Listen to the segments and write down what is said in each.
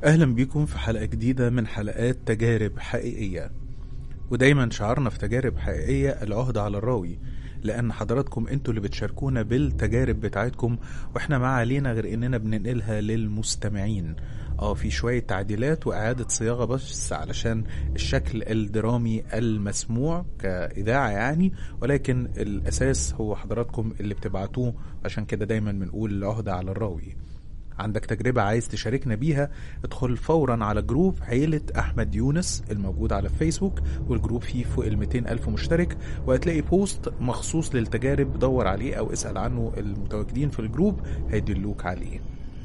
أهلا بيكم في حلقة جديدة من حلقات تجارب حقيقية ودايما شعارنا في تجارب حقيقية العهدة على الراوي لأن حضراتكم انتوا اللي بتشاركونا بالتجارب بتاعتكم واحنا ما علينا غير اننا بننقلها للمستمعين اه في شوية تعديلات وإعادة صياغة بس علشان الشكل الدرامي المسموع كإذاعة يعني ولكن الأساس هو حضراتكم اللي بتبعتوه عشان كده دايما بنقول العهدة على الراوي عندك تجربة عايز تشاركنا بيها ادخل فورا على جروب عيلة أحمد يونس الموجود على فيسبوك والجروب فيه فوق ال 200 ألف مشترك وهتلاقي بوست مخصوص للتجارب دور عليه أو اسأل عنه المتواجدين في الجروب هيدلوك عليه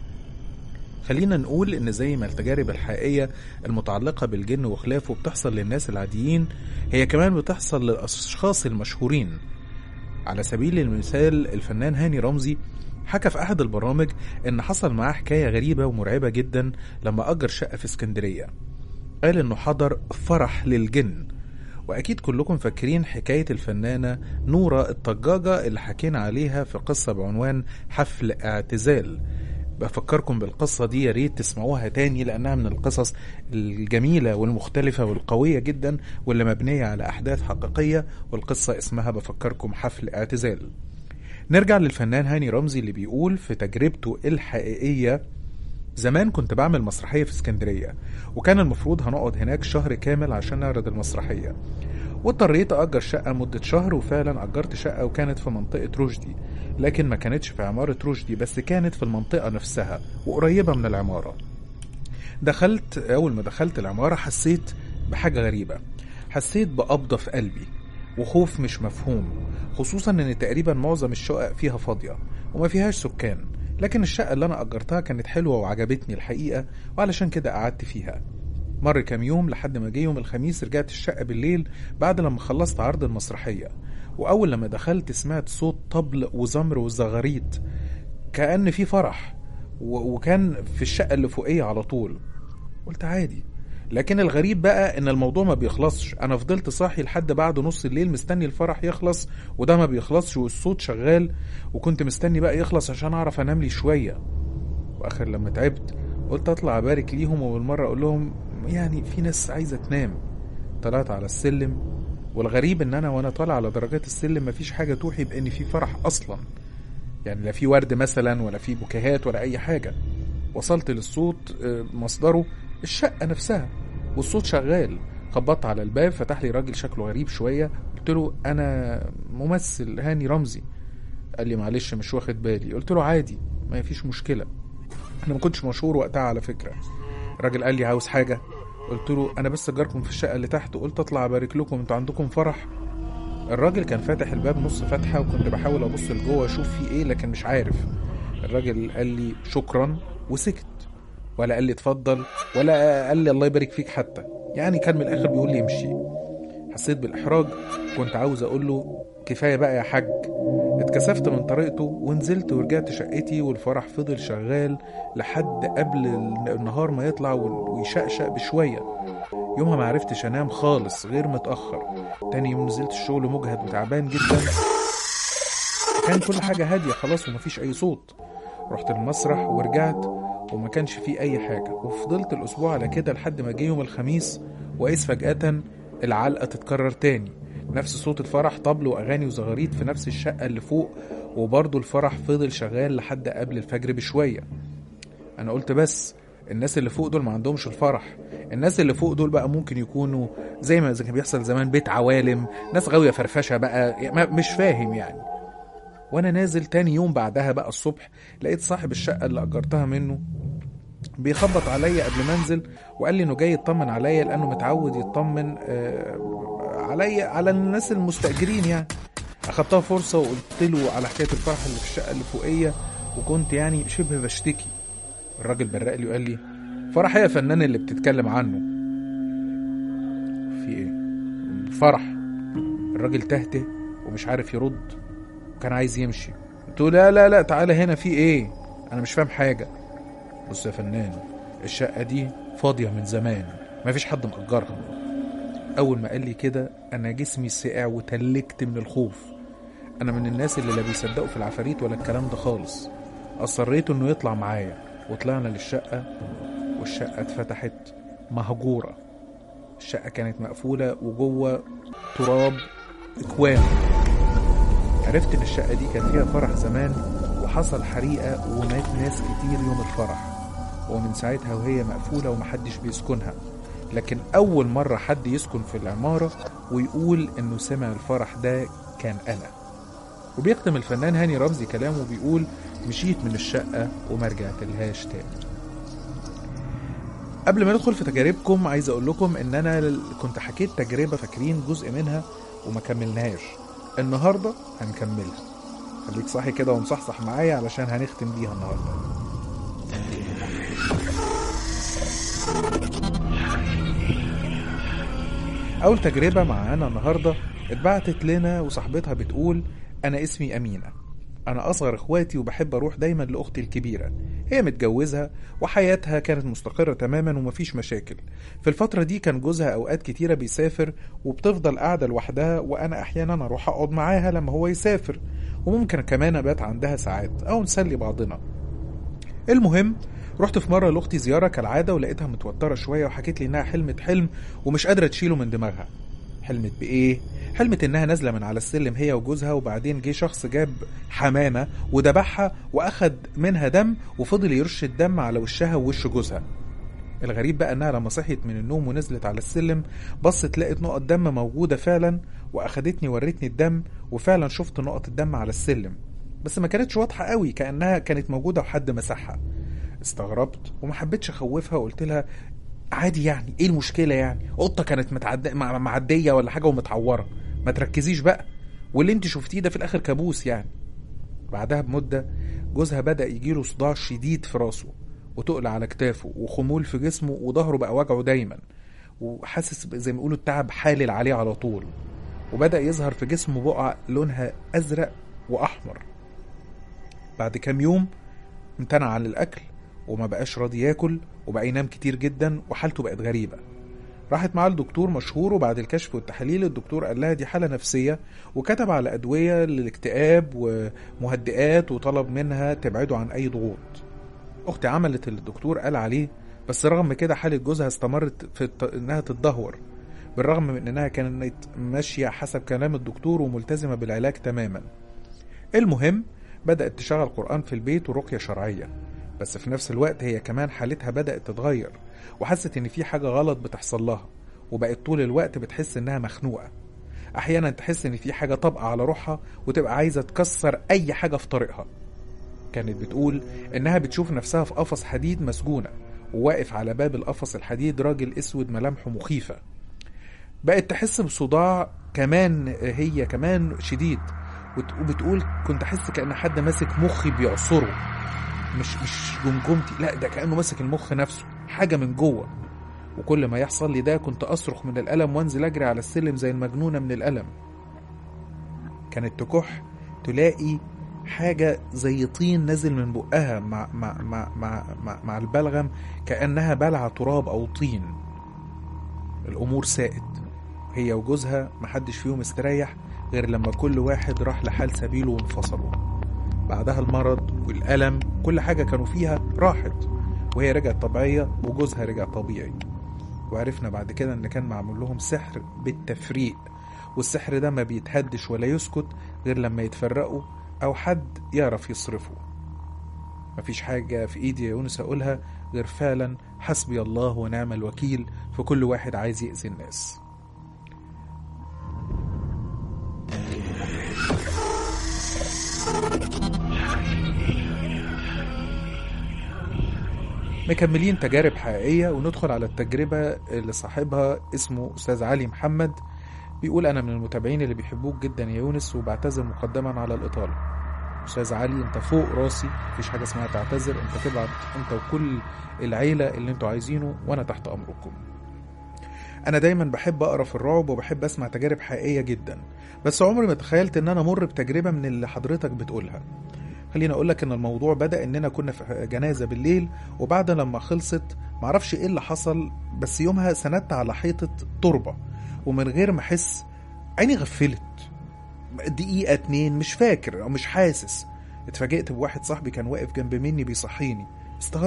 خلينا نقول ان زي ما التجارب الحقيقية المتعلقة بالجن وخلافه بتحصل للناس العاديين هي كمان بتحصل للأشخاص المشهورين على سبيل المثال الفنان هاني رمزي حكى في أحد البرامج إن حصل معاه حكاية غريبة ومرعبة جدا لما أجر شقة في اسكندرية قال إنه حضر فرح للجن وأكيد كلكم فاكرين حكاية الفنانة نورة الطجاجة اللي حكينا عليها في قصة بعنوان حفل اعتزال بفكركم بالقصة دي يا ريت تسمعوها تاني لأنها من القصص الجميلة والمختلفة والقوية جدا واللي مبنية على أحداث حقيقية والقصة اسمها بفكركم حفل اعتزال نرجع للفنان هاني رمزي اللي بيقول في تجربته الحقيقية زمان كنت بعمل مسرحية في اسكندرية وكان المفروض هنقعد هناك شهر كامل عشان نعرض المسرحية واضطريت أجر شقة مدة شهر وفعلا أجرت شقة وكانت في منطقة رشدي لكن ما كانتش في عمارة رشدي بس كانت في المنطقة نفسها وقريبة من العمارة دخلت أول ما دخلت العمارة حسيت بحاجة غريبة حسيت بقبضة في قلبي وخوف مش مفهوم خصوصا ان تقريبا معظم الشقق فيها فاضية وما فيهاش سكان لكن الشقة اللي انا اجرتها كانت حلوة وعجبتني الحقيقة وعلشان كده قعدت فيها مر كام يوم لحد ما جه يوم الخميس رجعت الشقة بالليل بعد لما خلصت عرض المسرحية وأول لما دخلت سمعت صوت طبل وزمر وزغاريت كأن في فرح و- وكان في الشقة اللي فوقية على طول قلت عادي لكن الغريب بقى ان الموضوع ما بيخلصش انا فضلت صاحي لحد بعد نص الليل مستني الفرح يخلص وده ما بيخلصش والصوت شغال وكنت مستني بقى يخلص عشان اعرف انام لي شويه واخر لما تعبت قلت اطلع ابارك ليهم وبالمره اقول لهم يعني في ناس عايزه تنام طلعت على السلم والغريب ان انا وانا طالع على درجات السلم مفيش حاجه توحي بان في فرح اصلا يعني لا في ورد مثلا ولا في بوكيهات ولا اي حاجه وصلت للصوت آه، مصدره الشقه نفسها والصوت شغال خبطت على الباب فتح لي راجل شكله غريب شويه قلت له انا ممثل هاني رمزي قال لي معلش مش واخد بالي قلت له عادي ما فيش مشكله انا ما كنتش مشهور وقتها على فكره الراجل قال لي عاوز حاجه قلت له انا بس جاركم في الشقه اللي تحت قلت اطلع ابارك لكم انتوا عندكم فرح الراجل كان فاتح الباب نص فتحه وكنت بحاول ابص لجوه اشوف فيه ايه لكن مش عارف الراجل قال لي شكرا وسكت ولا قال لي اتفضل ولا قال لي الله يبارك فيك حتى يعني كان من الاخر بيقول لي امشي حسيت بالاحراج كنت عاوز اقول له كفايه بقى يا حاج اتكسفت من طريقته ونزلت ورجعت شقتي والفرح فضل شغال لحد قبل النهار ما يطلع ويشقشق بشويه يومها ما عرفتش انام خالص غير متاخر تاني يوم نزلت الشغل مجهد وتعبان جدا كان كل حاجه هاديه خلاص ومفيش اي صوت رحت المسرح ورجعت وما كانش فيه اي حاجه وفضلت الاسبوع على كده لحد ما جه يوم الخميس واذ فجاه العلقه تتكرر تاني نفس صوت الفرح طبل واغاني وزغاريت في نفس الشقه اللي فوق وبرضه الفرح فضل شغال لحد قبل الفجر بشويه انا قلت بس الناس اللي فوق دول ما عندهمش الفرح الناس اللي فوق دول بقى ممكن يكونوا زي ما زي كان بيحصل زمان بيت عوالم ناس غاويه فرفشه بقى يعني ما- مش فاهم يعني وانا نازل تاني يوم بعدها بقى الصبح لقيت صاحب الشقه اللي اجرتها منه بيخبط عليا قبل ما انزل وقال لي انه جاي يطمن عليا لانه متعود يطمن آه، عليا على الناس المستاجرين يعني اخدتها فرصه وقلت له على حكايه الفرح اللي في الشقه اللي فوقيه وكنت يعني شبه بشتكي الراجل برق لي وقال لي فرح ايه يا فنان اللي بتتكلم عنه في ايه فرح الراجل تهته ومش عارف يرد وكان عايز يمشي قلت له لا لا لا تعالى هنا في ايه انا مش فاهم حاجه بص يا فنان الشقه دي فاضيه من زمان مفيش حد مأجرها اول ما قال لي كده انا جسمي سقع وتلكت من الخوف انا من الناس اللي لا بيصدقوا في العفاريت ولا الكلام ده خالص اصريت انه يطلع معايا وطلعنا للشقه والشقة اتفتحت مهجورة الشقة كانت مقفولة وجوه تراب اكوام عرفت ان الشقة دي كان فيها فرح زمان وحصل حريقة ومات ناس كتير يوم الفرح ومن ساعتها وهي مقفولة ومحدش بيسكنها لكن أول مرة حد يسكن في العمارة ويقول إنه سمع الفرح ده كان أنا وبيختم الفنان هاني رمزي كلامه بيقول مشيت من الشقة وما رجعت لهاش تاني قبل ما ندخل في تجاربكم عايز اقول لكم ان انا كنت حكيت تجربة فاكرين جزء منها وما كملناهاش النهاردة هنكملها خليك صاحي كده ومصحصح معايا علشان هنختم بيها النهارده أول تجربة معانا النهاردة اتبعتت لنا وصاحبتها بتقول أنا اسمي أمينة أنا أصغر إخواتي وبحب أروح دايما لأختي الكبيرة هي متجوزها وحياتها كانت مستقرة تماما ومفيش مشاكل في الفترة دي كان جوزها أوقات كتيرة بيسافر وبتفضل قاعدة لوحدها وأنا أحيانا أروح أقعد معاها لما هو يسافر وممكن كمان أبات عندها ساعات أو نسلي بعضنا المهم رحت في مرة لأختي زيارة كالعادة ولقيتها متوترة شوية وحكيت لي إنها حلمت حلم ومش قادرة تشيله من دماغها حلمت بإيه؟ حلمت إنها نازلة من على السلم هي وجوزها وبعدين جه شخص جاب حمامة وذبحها وأخد منها دم وفضل يرش الدم على وشها ووش جوزها الغريب بقى إنها لما صحيت من النوم ونزلت على السلم بصت لقت نقط دم موجودة فعلا وأخدتني ورتني الدم وفعلا شفت نقط الدم على السلم بس ما كانتش واضحة قوي كأنها كانت موجودة وحد مسحها استغربت وما حبيتش اخوفها وقلت لها عادي يعني ايه المشكله يعني قطه كانت متعد... مع- معديه ولا حاجه ومتعوره ما تركزيش بقى واللي انت شفتيه ده في الاخر كابوس يعني بعدها بمده جوزها بدا يجيله صداع شديد في راسه وتقل على كتافه وخمول في جسمه وظهره بقى وجعه دايما وحاسس ب- زي ما يقولوا التعب حالل عليه على طول وبدا يظهر في جسمه بقع لونها ازرق واحمر بعد كام يوم امتنع عن الاكل وما بقاش راضي ياكل وبقى ينام كتير جدا وحالته بقت غريبة راحت معاه لدكتور مشهور وبعد الكشف والتحاليل الدكتور قال لها دي حالة نفسية وكتب على أدوية للاكتئاب ومهدئات وطلب منها تبعده عن أي ضغوط أختي عملت اللي الدكتور قال عليه بس رغم كده حالة جوزها استمرت في الت... إنها تتدهور بالرغم من إنها كانت ماشية حسب كلام الدكتور وملتزمة بالعلاج تماما المهم بدأت تشغل قرآن في البيت ورقية شرعية بس في نفس الوقت هي كمان حالتها بدأت تتغير وحست إن في حاجة غلط بتحصل لها وبقت طول الوقت بتحس إنها مخنوقة أحيانا تحس إن في حاجة طابقة على روحها وتبقى عايزة تكسر أي حاجة في طريقها كانت بتقول إنها بتشوف نفسها في قفص حديد مسجونة وواقف على باب القفص الحديد راجل أسود ملامحه مخيفة بقت تحس بصداع كمان هي كمان شديد وت- وبتقول كنت احس كان حد ماسك مخي بيعصره مش مش جمجمتي لا ده كانه ماسك المخ نفسه حاجه من جوه وكل ما يحصل لي ده كنت اصرخ من الالم وانزل اجري على السلم زي المجنونه من الالم كانت تكح تلاقي حاجة زي طين نازل من بقها مع مع مع مع, مع, مع البلغم كأنها بلعة تراب أو طين الأمور ساءت هي وجوزها محدش فيهم استريح غير لما كل واحد راح لحال سبيله وانفصلوا بعدها المرض والألم كل حاجة كانوا فيها راحت وهي رجعت طبيعية وجوزها رجع طبيعي وعرفنا بعد كده ان كان معمول لهم سحر بالتفريق والسحر ده ما بيتهدش ولا يسكت غير لما يتفرقوا او حد يعرف يصرفه مفيش حاجة في ايدي يا يونس اقولها غير فعلا حسبي الله ونعم الوكيل في كل واحد عايز يأذي الناس مكملين تجارب حقيقية وندخل على التجربة اللي صاحبها اسمه أستاذ علي محمد بيقول أنا من المتابعين اللي بيحبوك جدا يا يونس وبعتذر مقدما على الإطالة أستاذ علي أنت فوق راسي مفيش حاجة اسمها تعتذر أنت تبعت أنت وكل العيلة اللي أنتوا عايزينه وأنا تحت أمركم أنا دايما بحب أقرأ في الرعب وبحب أسمع تجارب حقيقية جدا بس عمري ما تخيلت إن أنا أمر بتجربة من اللي حضرتك بتقولها خليني اقول لك ان الموضوع بدا اننا كنا في جنازه بالليل وبعد لما خلصت معرفش ايه اللي حصل بس يومها سندت على حيطه تربه ومن غير ما احس عيني غفلت دقيقه اتنين مش فاكر او مش حاسس اتفاجئت بواحد صاحبي كان واقف جنب مني بيصحيني استغربت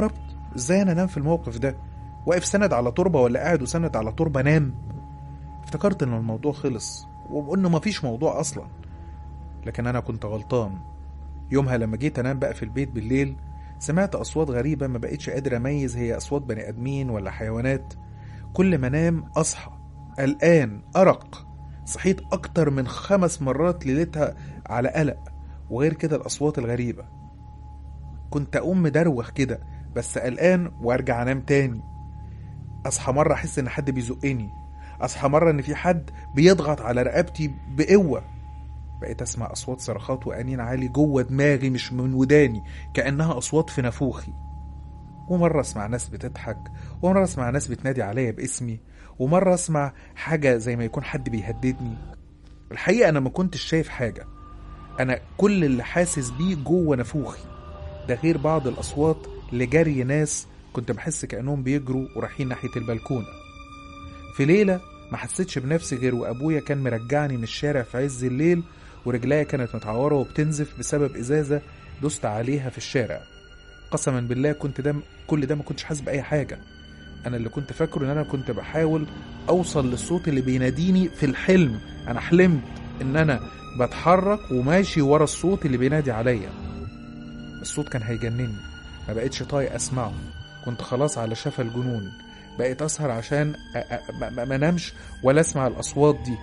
ازاي انا انام في الموقف ده واقف سند على تربه ولا قاعد وسند على تربه نام افتكرت ان الموضوع خلص وانه مفيش موضوع اصلا لكن انا كنت غلطان يومها لما جيت انام بقى في البيت بالليل سمعت اصوات غريبه ما بقتش قادر اميز هي اصوات بني ادمين ولا حيوانات كل ما انام اصحى قلقان ارق صحيت اكتر من خمس مرات ليلتها على قلق وغير كده الاصوات الغريبه كنت اقوم مدروخ كده بس قلقان وارجع انام تاني اصحى مره احس ان حد بيزقني اصحى مره ان في حد بيضغط على رقبتي بقوه بقيت اسمع اصوات صرخات وانين عالي جوه دماغي مش من وداني كانها اصوات في نافوخي ومرة اسمع ناس بتضحك ومرة اسمع ناس بتنادي عليا باسمي ومرة اسمع حاجة زي ما يكون حد بيهددني الحقيقة انا ما كنتش شايف حاجة انا كل اللي حاسس بيه جوه نافوخي ده غير بعض الاصوات لجري ناس كنت بحس كانهم بيجروا ورايحين ناحية البلكونة في ليلة ما حسيتش بنفسي غير وابويا كان مرجعني من الشارع في عز الليل ورجليا كانت متعوره وبتنزف بسبب ازازه دست عليها في الشارع قسما بالله كنت ده كل ده ما كنتش حاسس باي حاجه انا اللي كنت فاكره ان انا كنت بحاول اوصل للصوت اللي بيناديني في الحلم انا حلمت ان انا بتحرك وماشي ورا الصوت اللي بينادي عليا الصوت كان هيجنني ما بقتش طايق اسمعه كنت خلاص على شفا الجنون بقيت اسهر عشان أ- أ- ما- ما ما انامش ولا اسمع الاصوات دي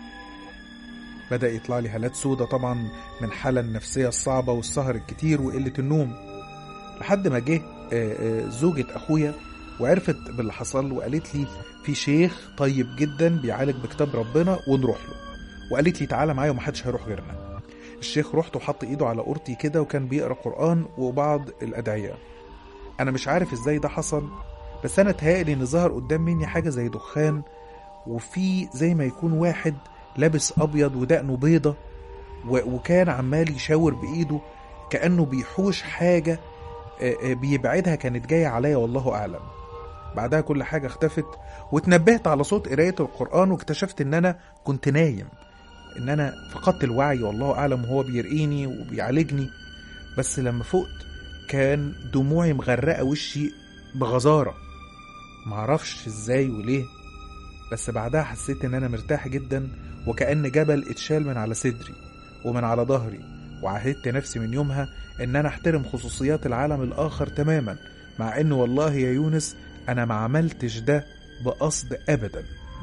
بدأ يطلع لي هالات سودة طبعا من الحالة النفسية الصعبة والسهر الكتير وقلة النوم لحد ما جه آه، آه، زوجة أخويا وعرفت باللي حصل وقالت لي في شيخ طيب جدا بيعالج بكتاب ربنا ونروح له وقالت لي تعالى معايا ومحدش هيروح غيرنا الشيخ رحت وحط ايده على قرطي كده وكان بيقرا قرآن وبعض الأدعية أنا مش عارف ازاي ده حصل بس أنا تهيألي إن ظهر قدام مني حاجة زي دخان وفي زي ما يكون واحد لابس ابيض ودقنه بيضه و- وكان عمال يشاور بايده كانه بيحوش حاجه آه، آه، بيبعدها كانت جايه عليا والله اعلم بعدها كل حاجه اختفت واتنبهت على صوت قرايه القران واكتشفت ان انا كنت نايم ان انا فقدت الوعي والله اعلم وهو بيرقيني وبيعالجني بس لما فقت كان دموعي مغرقه وشي بغزاره معرفش ازاي وليه بس بعدها حسيت ان انا مرتاح جدا وكأن جبل اتشال من على صدري ومن على ظهري وعهدت نفسي من يومها ان انا احترم خصوصيات العالم الاخر تماما مع ان والله يا يونس انا ما عملتش ده بقصد ابدا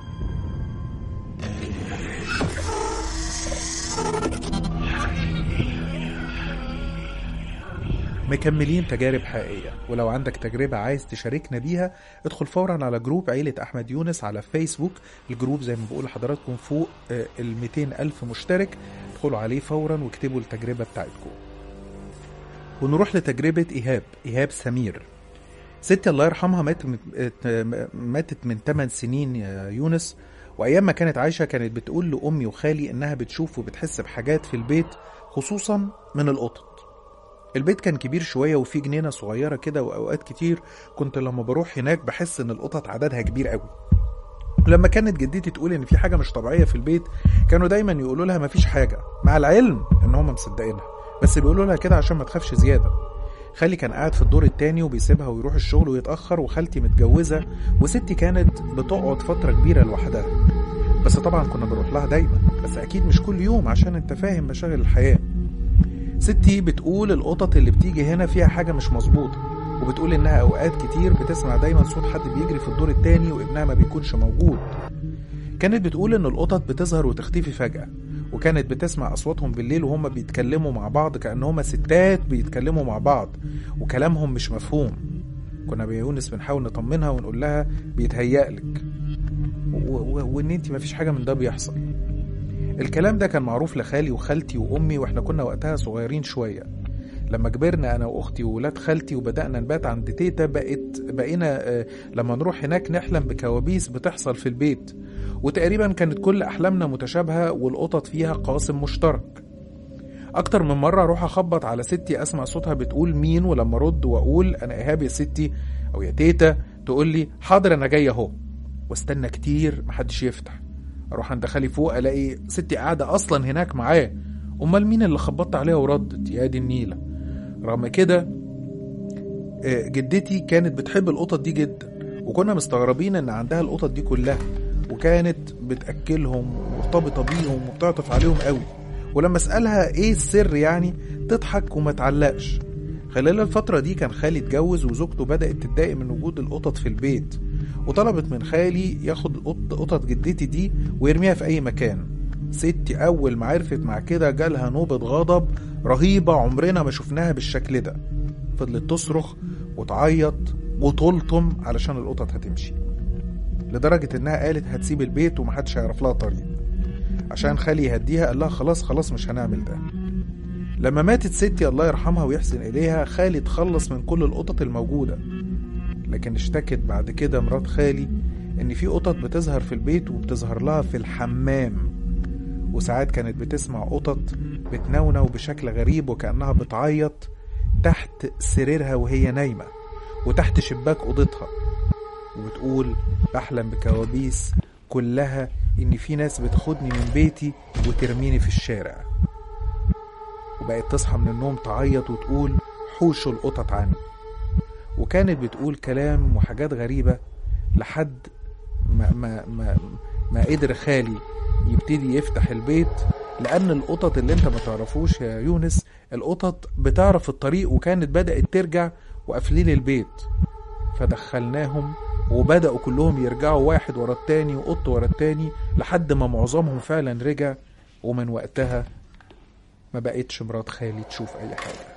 مكملين تجارب حقيقية ولو عندك تجربة عايز تشاركنا بيها ادخل فورا على جروب عيلة أحمد يونس على فيسبوك الجروب زي ما بقول لحضراتكم فوق ال 200 ألف مشترك ادخلوا عليه فورا واكتبوا التجربة بتاعتكم ونروح لتجربة إيهاب إيهاب سمير ستي الله يرحمها ماتت من, ماتت من 8 سنين يا يونس وأيام ما كانت عايشة كانت بتقول لأمي وخالي إنها بتشوف وبتحس بحاجات في البيت خصوصا من القطط البيت كان كبير شوية وفيه جنينة صغيرة كده وأوقات كتير كنت لما بروح هناك بحس إن القطط عددها كبير قوي ولما كانت جدتي تقول إن في حاجة مش طبيعية في البيت كانوا دايما يقولوا لها مفيش حاجة مع العلم إن هم مصدقينها بس بيقولوا لها كده عشان ما تخافش زيادة خالي كان قاعد في الدور التاني وبيسيبها ويروح الشغل ويتأخر وخالتي متجوزة وستي كانت بتقعد فترة كبيرة لوحدها بس طبعا كنا بنروح لها دايما بس أكيد مش كل يوم عشان أنت فاهم مشاغل الحياة ستي بتقول القطط اللي بتيجي هنا فيها حاجة مش مظبوطة وبتقول إنها أوقات كتير بتسمع دايما صوت حد بيجري في الدور التاني وابنها ما بيكونش موجود كانت بتقول إن القطط بتظهر وتختفي فجأة وكانت بتسمع أصواتهم بالليل وهم بيتكلموا مع بعض كأنهم ستات بيتكلموا مع بعض وكلامهم مش مفهوم كنا بيونس بنحاول نطمنها ونقول لها بيتهيألك و- و- وإن أنت مفيش حاجة من ده بيحصل الكلام ده كان معروف لخالي وخالتي وأمي وإحنا كنا وقتها صغيرين شوية لما كبرنا أنا وأختي وولاد خالتي وبدأنا نبات عند تيتا بقت بقينا آه، لما نروح هناك نحلم بكوابيس بتحصل في البيت وتقريبا كانت كل أحلامنا متشابهة والقطط فيها قاسم مشترك أكتر من مرة أروح أخبط على ستي أسمع صوتها بتقول مين ولما أرد وأقول أنا إيهاب يا ستي أو يا تيتا تقول لي حاضر أنا جاي أهو واستنى كتير محدش يفتح اروح عند خالي فوق الاقي ستي قاعده اصلا هناك معاه امال مين اللي خبطت عليها وردت يا دي النيله رغم كده آه، جدتي كانت بتحب القطط دي جدا وكنا مستغربين ان عندها القطط دي كلها وكانت بتاكلهم ومرتبطه بيهم وبتعطف عليهم قوي ولما اسالها ايه السر يعني تضحك وما تعلقش خلال الفترة دي كان خالي اتجوز وزوجته بدأت تتضايق من وجود القطط في البيت وطلبت من خالي ياخد قط- قطط جدتي دي ويرميها في أي مكان ستي أول ما عرفت مع كده جالها نوبة غضب رهيبة عمرنا ما شفناها بالشكل ده فضلت تصرخ وتعيط وتلطم علشان القطط هتمشي لدرجة إنها قالت هتسيب البيت ومحدش هيعرف لها طريق عشان خالي يهديها قال لها خلاص خلاص مش هنعمل ده لما ماتت ستي الله يرحمها ويحسن إليها خالي اتخلص من كل القطط الموجودة لكن اشتكت بعد كده مرات خالي إن في قطط بتظهر في البيت وبتظهر لها في الحمام وساعات كانت بتسمع قطط بتنونو بشكل غريب وكأنها بتعيط تحت سريرها وهي نايمة وتحت شباك أوضتها وبتقول بحلم بكوابيس كلها إن في ناس بتاخدني من بيتي وترميني في الشارع وبقت تصحى من النوم تعيط وتقول حوشوا القطط عني وكانت بتقول كلام وحاجات غريبة لحد ما, ما, ما, ما قدر خالي يبتدي يفتح البيت لأن القطط اللي انت ما تعرفوش يا يونس القطط بتعرف الطريق وكانت بدأت ترجع وقافلين البيت فدخلناهم وبدأوا كلهم يرجعوا واحد ورا التاني وقط ورا التاني لحد ما معظمهم فعلا رجع ومن وقتها ما بقتش مرات خالي تشوف أي حاجة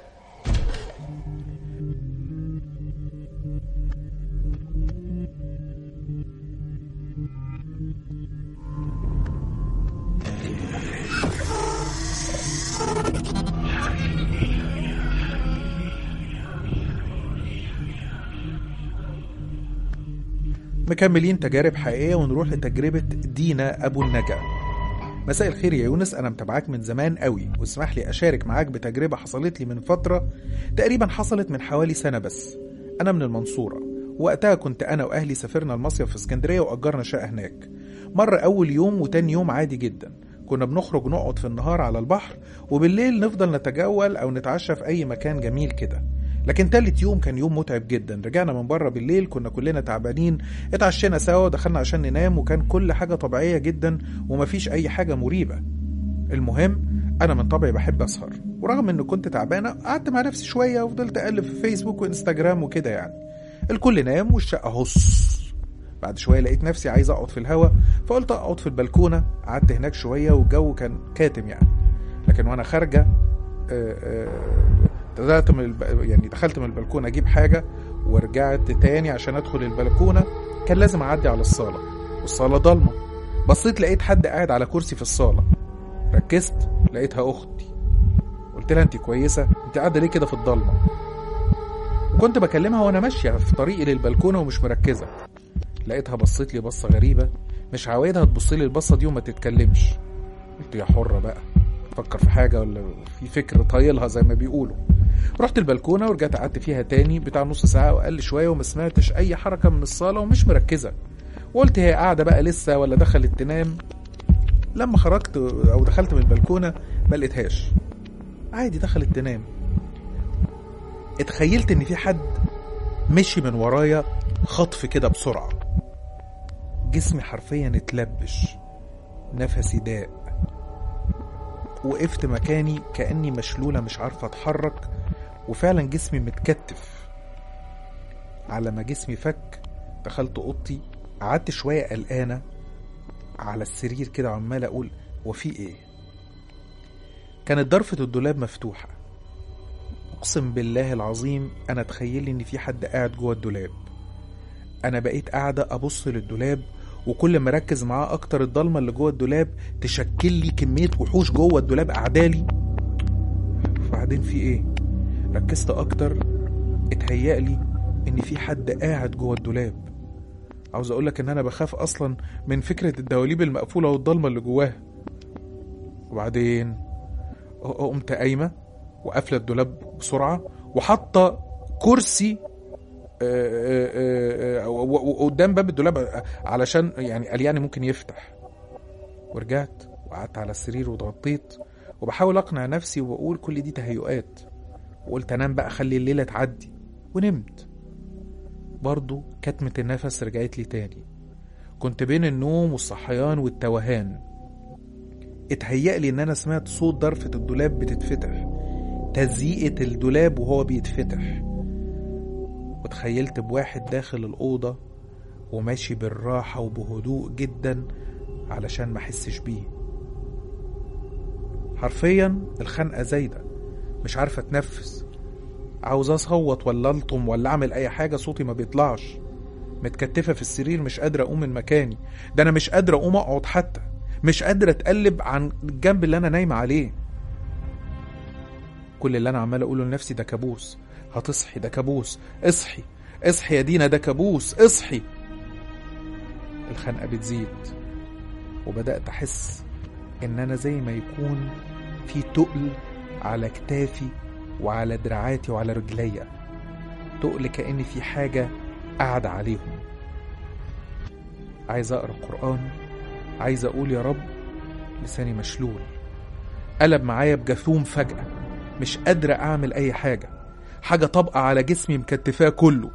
مكملين تجارب حقيقية ونروح لتجربة دينا أبو النجا مساء الخير يا يونس أنا متابعاك من زمان قوي واسمح لي أشارك معاك بتجربة حصلت لي من فترة تقريبا حصلت من حوالي سنة بس أنا من المنصورة وقتها كنت أنا وأهلي سافرنا المصيف في اسكندرية وأجرنا شقة هناك مر أول يوم وتاني يوم عادي جدا كنا بنخرج نقعد في النهار على البحر وبالليل نفضل نتجول أو نتعشى في أي مكان جميل كده لكن تالت يوم كان يوم متعب جدا رجعنا من بره بالليل كنا كلنا تعبانين اتعشينا سوا ودخلنا عشان ننام وكان كل حاجة طبيعية جدا ومفيش أي حاجة مريبة المهم أنا من طبعي بحب أسهر ورغم إني كنت تعبانة قعدت مع نفسي شوية وفضلت أقلب في فيسبوك وإنستجرام وكده يعني الكل نام والشقة هص بعد شوية لقيت نفسي عايز أقعد في الهوا فقلت أقعد في البلكونة قعدت هناك شوية والجو كان كاتم يعني لكن وأنا خارجة آه، آه، طلعت من الب... يعني دخلت من البلكونه اجيب حاجه ورجعت تاني عشان ادخل البلكونه كان لازم اعدي على الصاله والصاله ضلمه بصيت لقيت حد قاعد على كرسي في الصاله ركزت لقيتها اختي قلت لها انت كويسه انت قاعده ليه كده في الضلمه وكنت بكلمها وانا ماشيه في طريقي للبلكونه ومش مركزه لقيتها بصيت لي بصه غريبه مش عوايدها تبص لي البصه دي وما تتكلمش قلت يا حره بقى تفكر في حاجه ولا في فكر طايلها زي ما بيقولوا رحت البلكونه ورجعت قعدت فيها تاني بتاع نص ساعه واقل شويه وما سمعتش اي حركه من الصاله ومش مركزه وقلت هي قاعده بقى لسه ولا دخلت تنام لما خرجت او دخلت من البلكونه ما لقيتهاش عادي دخلت تنام اتخيلت ان في حد مشي من ورايا خطف كده بسرعه جسمي حرفيا اتلبش نفسي ضاق وقفت مكاني كأني مشلولة مش عارفة أتحرك وفعلا جسمي متكتف على ما جسمي فك دخلت أوضتي قعدت شوية قلقانة على السرير كده عمال أقول هو في إيه كانت ضرفة الدولاب مفتوحة أقسم بالله العظيم أنا تخيل إن في حد قاعد جوه الدولاب أنا بقيت قاعدة أبص للدولاب وكل ما اركز معاه اكتر الضلمه اللي جوه الدولاب تشكل لي كميه وحوش جوه الدولاب اعدالي وبعدين في ايه ركزت اكتر اتهيألي ان في حد قاعد جوه الدولاب عاوز اقولك ان انا بخاف اصلا من فكره الدواليب المقفوله والضلمه اللي جواها وبعدين قمت قايمه وقافله الدولاب بسرعه وحاطه كرسي قدام باب الدولاب علشان يعني قال يعني ممكن يفتح ورجعت وقعدت على السرير واتغطيت وبحاول اقنع نفسي وبقول كل دي تهيؤات وقلت انام بقى خلي الليله تعدي ونمت برضو كتمة النفس رجعت لي تاني كنت بين النوم والصحيان والتوهان اتهيأ لي ان انا سمعت صوت ضرفة الدولاب بتتفتح تزييقة الدولاب وهو بيتفتح وتخيلت بواحد داخل الأوضة وماشي بالراحة وبهدوء جدا علشان ما احسش بيه حرفيا الخنقة زايدة مش عارفة اتنفس عاوز اصوت ولا الطم ولا اعمل اي حاجة صوتي ما بيطلعش متكتفة في السرير مش قادرة اقوم من مكاني ده انا مش قادرة اقوم اقعد حتى مش قادرة اتقلب عن الجنب اللي انا نايمة عليه كل اللي انا عمال اقوله لنفسي ده كابوس هتصحي ده كابوس اصحي اصحي يا دينا ده كابوس اصحي الخنقة بتزيد وبدأت أحس إن أنا زي ما يكون في تقل على كتافي وعلى دراعاتي وعلى رجليا تقل كأن في حاجة قاعدة عليهم عايز أقرأ قرآن عايز أقول يا رب لساني مشلول قلب معايا بجاثوم فجأة مش قادرة أعمل أي حاجة حاجة طابقة على جسمي مكتفاه كله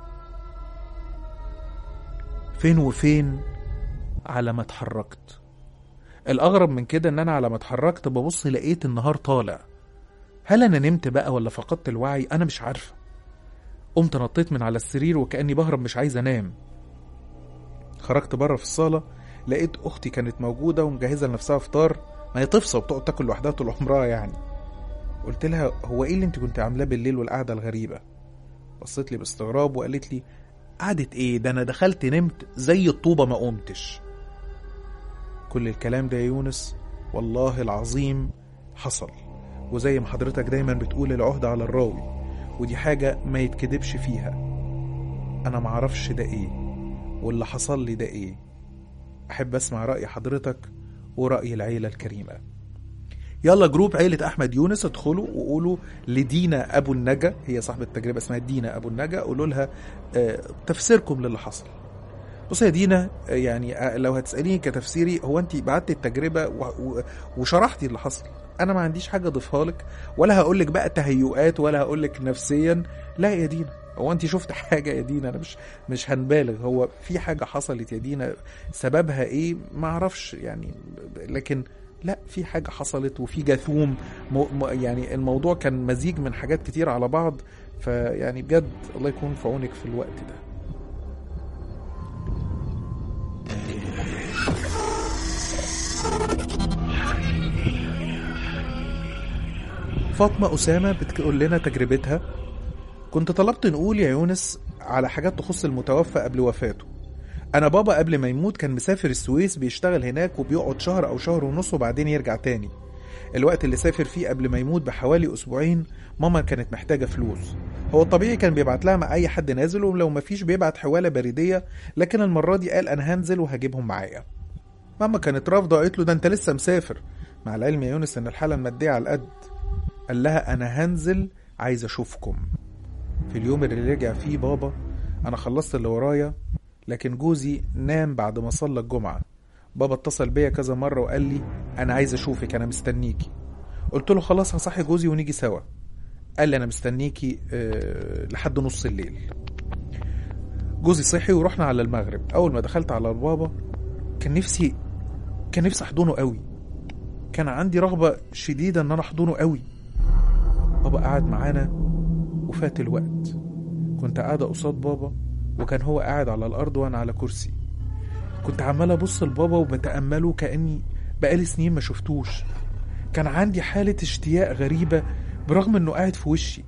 فين وفين على ما اتحركت الأغرب من كده إن أنا على ما اتحركت ببص لقيت النهار طالع هل أنا نمت بقى ولا فقدت الوعي أنا مش عارفة قمت نطيت من على السرير وكأني بهرب مش عايز أنام خرجت بره في الصالة لقيت أختي كانت موجودة ومجهزة لنفسها فطار ما هي تفصى وبتقعد تاكل لوحدها طول عمرها يعني قلت لها هو ايه اللي انت كنت عاملاه بالليل والقعده الغريبه بصيت لي باستغراب وقالت لي قعدة ايه ده انا دخلت نمت زي الطوبة ما قمتش كل الكلام ده يا يونس والله العظيم حصل وزي ما حضرتك دايما بتقول العهدة على الراوي ودي حاجة ما يتكدبش فيها انا معرفش ده ايه واللي حصل لي ده ايه احب اسمع رأي حضرتك ورأي العيلة الكريمة يلا جروب عيلة أحمد يونس ادخلوا وقولوا لدينا أبو النجا هي صاحبة التجربة اسمها دينا أبو النجا قولوا لها آه، تفسيركم للي حصل بص يا دينا آه، يعني آه، لو هتسأليني كتفسيري هو أنت بعتي التجربة و- و- وشرحتي اللي حصل أنا ما عنديش حاجة أضيفها لك ولا هقول لك بقى تهيؤات ولا هقول لك نفسيا لا يا دينا هو انت شفت حاجه يا دينا انا مش مش هنبالغ هو في حاجه حصلت يا دينا سببها ايه ما اعرفش يعني لكن لا في حاجة حصلت وفي جاثوم م... م... يعني الموضوع كان مزيج من حاجات كتير على بعض فيعني بجد الله يكون في عونك في الوقت ده فاطمة أسامة بتقول لنا تجربتها كنت طلبت نقول يا يونس على حاجات تخص المتوفى قبل وفاته أنا بابا قبل ما يموت كان مسافر السويس بيشتغل هناك وبيقعد شهر أو شهر ونص وبعدين يرجع تاني الوقت اللي سافر فيه قبل ما يموت بحوالي أسبوعين ماما كانت محتاجة فلوس هو الطبيعي كان بيبعت لها مع أي حد نازل ولو مفيش بيبعت حوالة بريدية لكن المرة دي قال أنا هنزل وهجيبهم معايا ماما كانت رافضة قالت له ده أنت لسه مسافر مع العلم يا يونس إن الحالة المادية على القد قال لها أنا هنزل عايز أشوفكم في اليوم اللي رجع فيه بابا أنا خلصت اللي ورايا لكن جوزي نام بعد ما صلى الجمعة بابا اتصل بيا كذا مرة وقال لي أنا عايز أشوفك أنا مستنيكي قلت له خلاص هصحي جوزي ونيجي سوا قال لي أنا مستنيكي أه لحد نص الليل جوزي صحي ورحنا على المغرب أول ما دخلت على البابا كان نفسي كان نفسي أحضنه قوي كان عندي رغبة شديدة إن أنا أحضنه قوي بابا قعد معانا وفات الوقت كنت قاعدة قصاد بابا وكان هو قاعد على الأرض وأنا على كرسي كنت عمال أبص لبابا وبتأمله كأني بقالي سنين ما شفتوش كان عندي حالة اشتياق غريبة برغم إنه قاعد في وشي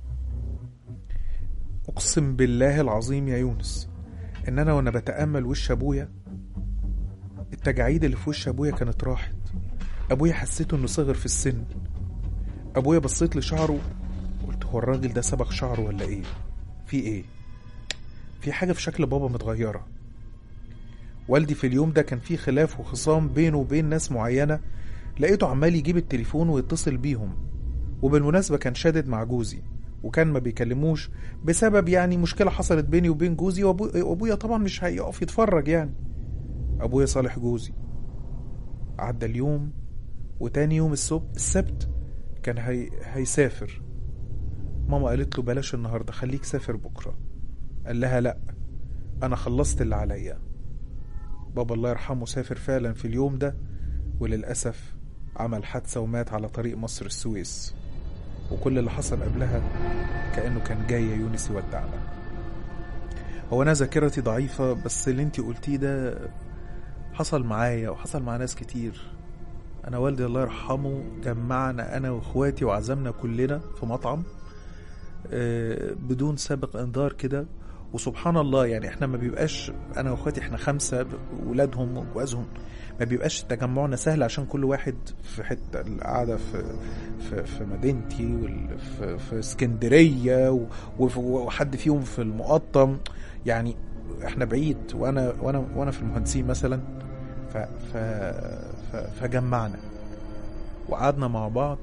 أقسم بالله العظيم يا يونس إن أنا وأنا بتأمل وش أبويا التجاعيد اللي في وش أبويا كانت راحت أبويا حسيته إنه صغر في السن أبويا بصيت لشعره قلت هو الراجل ده صبغ شعره ولا إيه في إيه في حاجة في شكل بابا متغيرة والدي في اليوم ده كان في خلاف وخصام بينه وبين ناس معينة لقيته عمال يجيب التليفون ويتصل بيهم وبالمناسبة كان شادد مع جوزي وكان ما بيكلموش بسبب يعني مشكلة حصلت بيني وبين جوزي وأبو- وأبويا طبعا مش هيقف يتفرج يعني أبويا صالح جوزي عدى اليوم وتاني يوم السبت السبت كان هي... هيسافر ماما قالت له بلاش النهارده خليك سافر بكره قال لها لا انا خلصت اللي عليا بابا الله يرحمه سافر فعلا في اليوم ده وللاسف عمل حادثه ومات على طريق مصر السويس وكل اللي حصل قبلها كانه كان جاي يا يونس يودعنا هو انا ذاكرتي ضعيفه بس اللي انتي قلتيه ده حصل معايا وحصل مع ناس كتير انا والدي الله يرحمه جمعنا انا واخواتي وعزمنا كلنا في مطعم آه، بدون سابق انذار كده وسبحان الله يعني احنا ما بيبقاش انا واخواتي احنا خمسه ولادهم وجوازهم ما بيبقاش تجمعنا سهل عشان كل واحد في حته القعده في في, في مدينتي وال- في, في اسكندريه و- وف- وحد فيهم في المقطم يعني احنا بعيد وانا وانا وانا في المهندسين مثلا ف ف ف فجمعنا وقعدنا مع بعض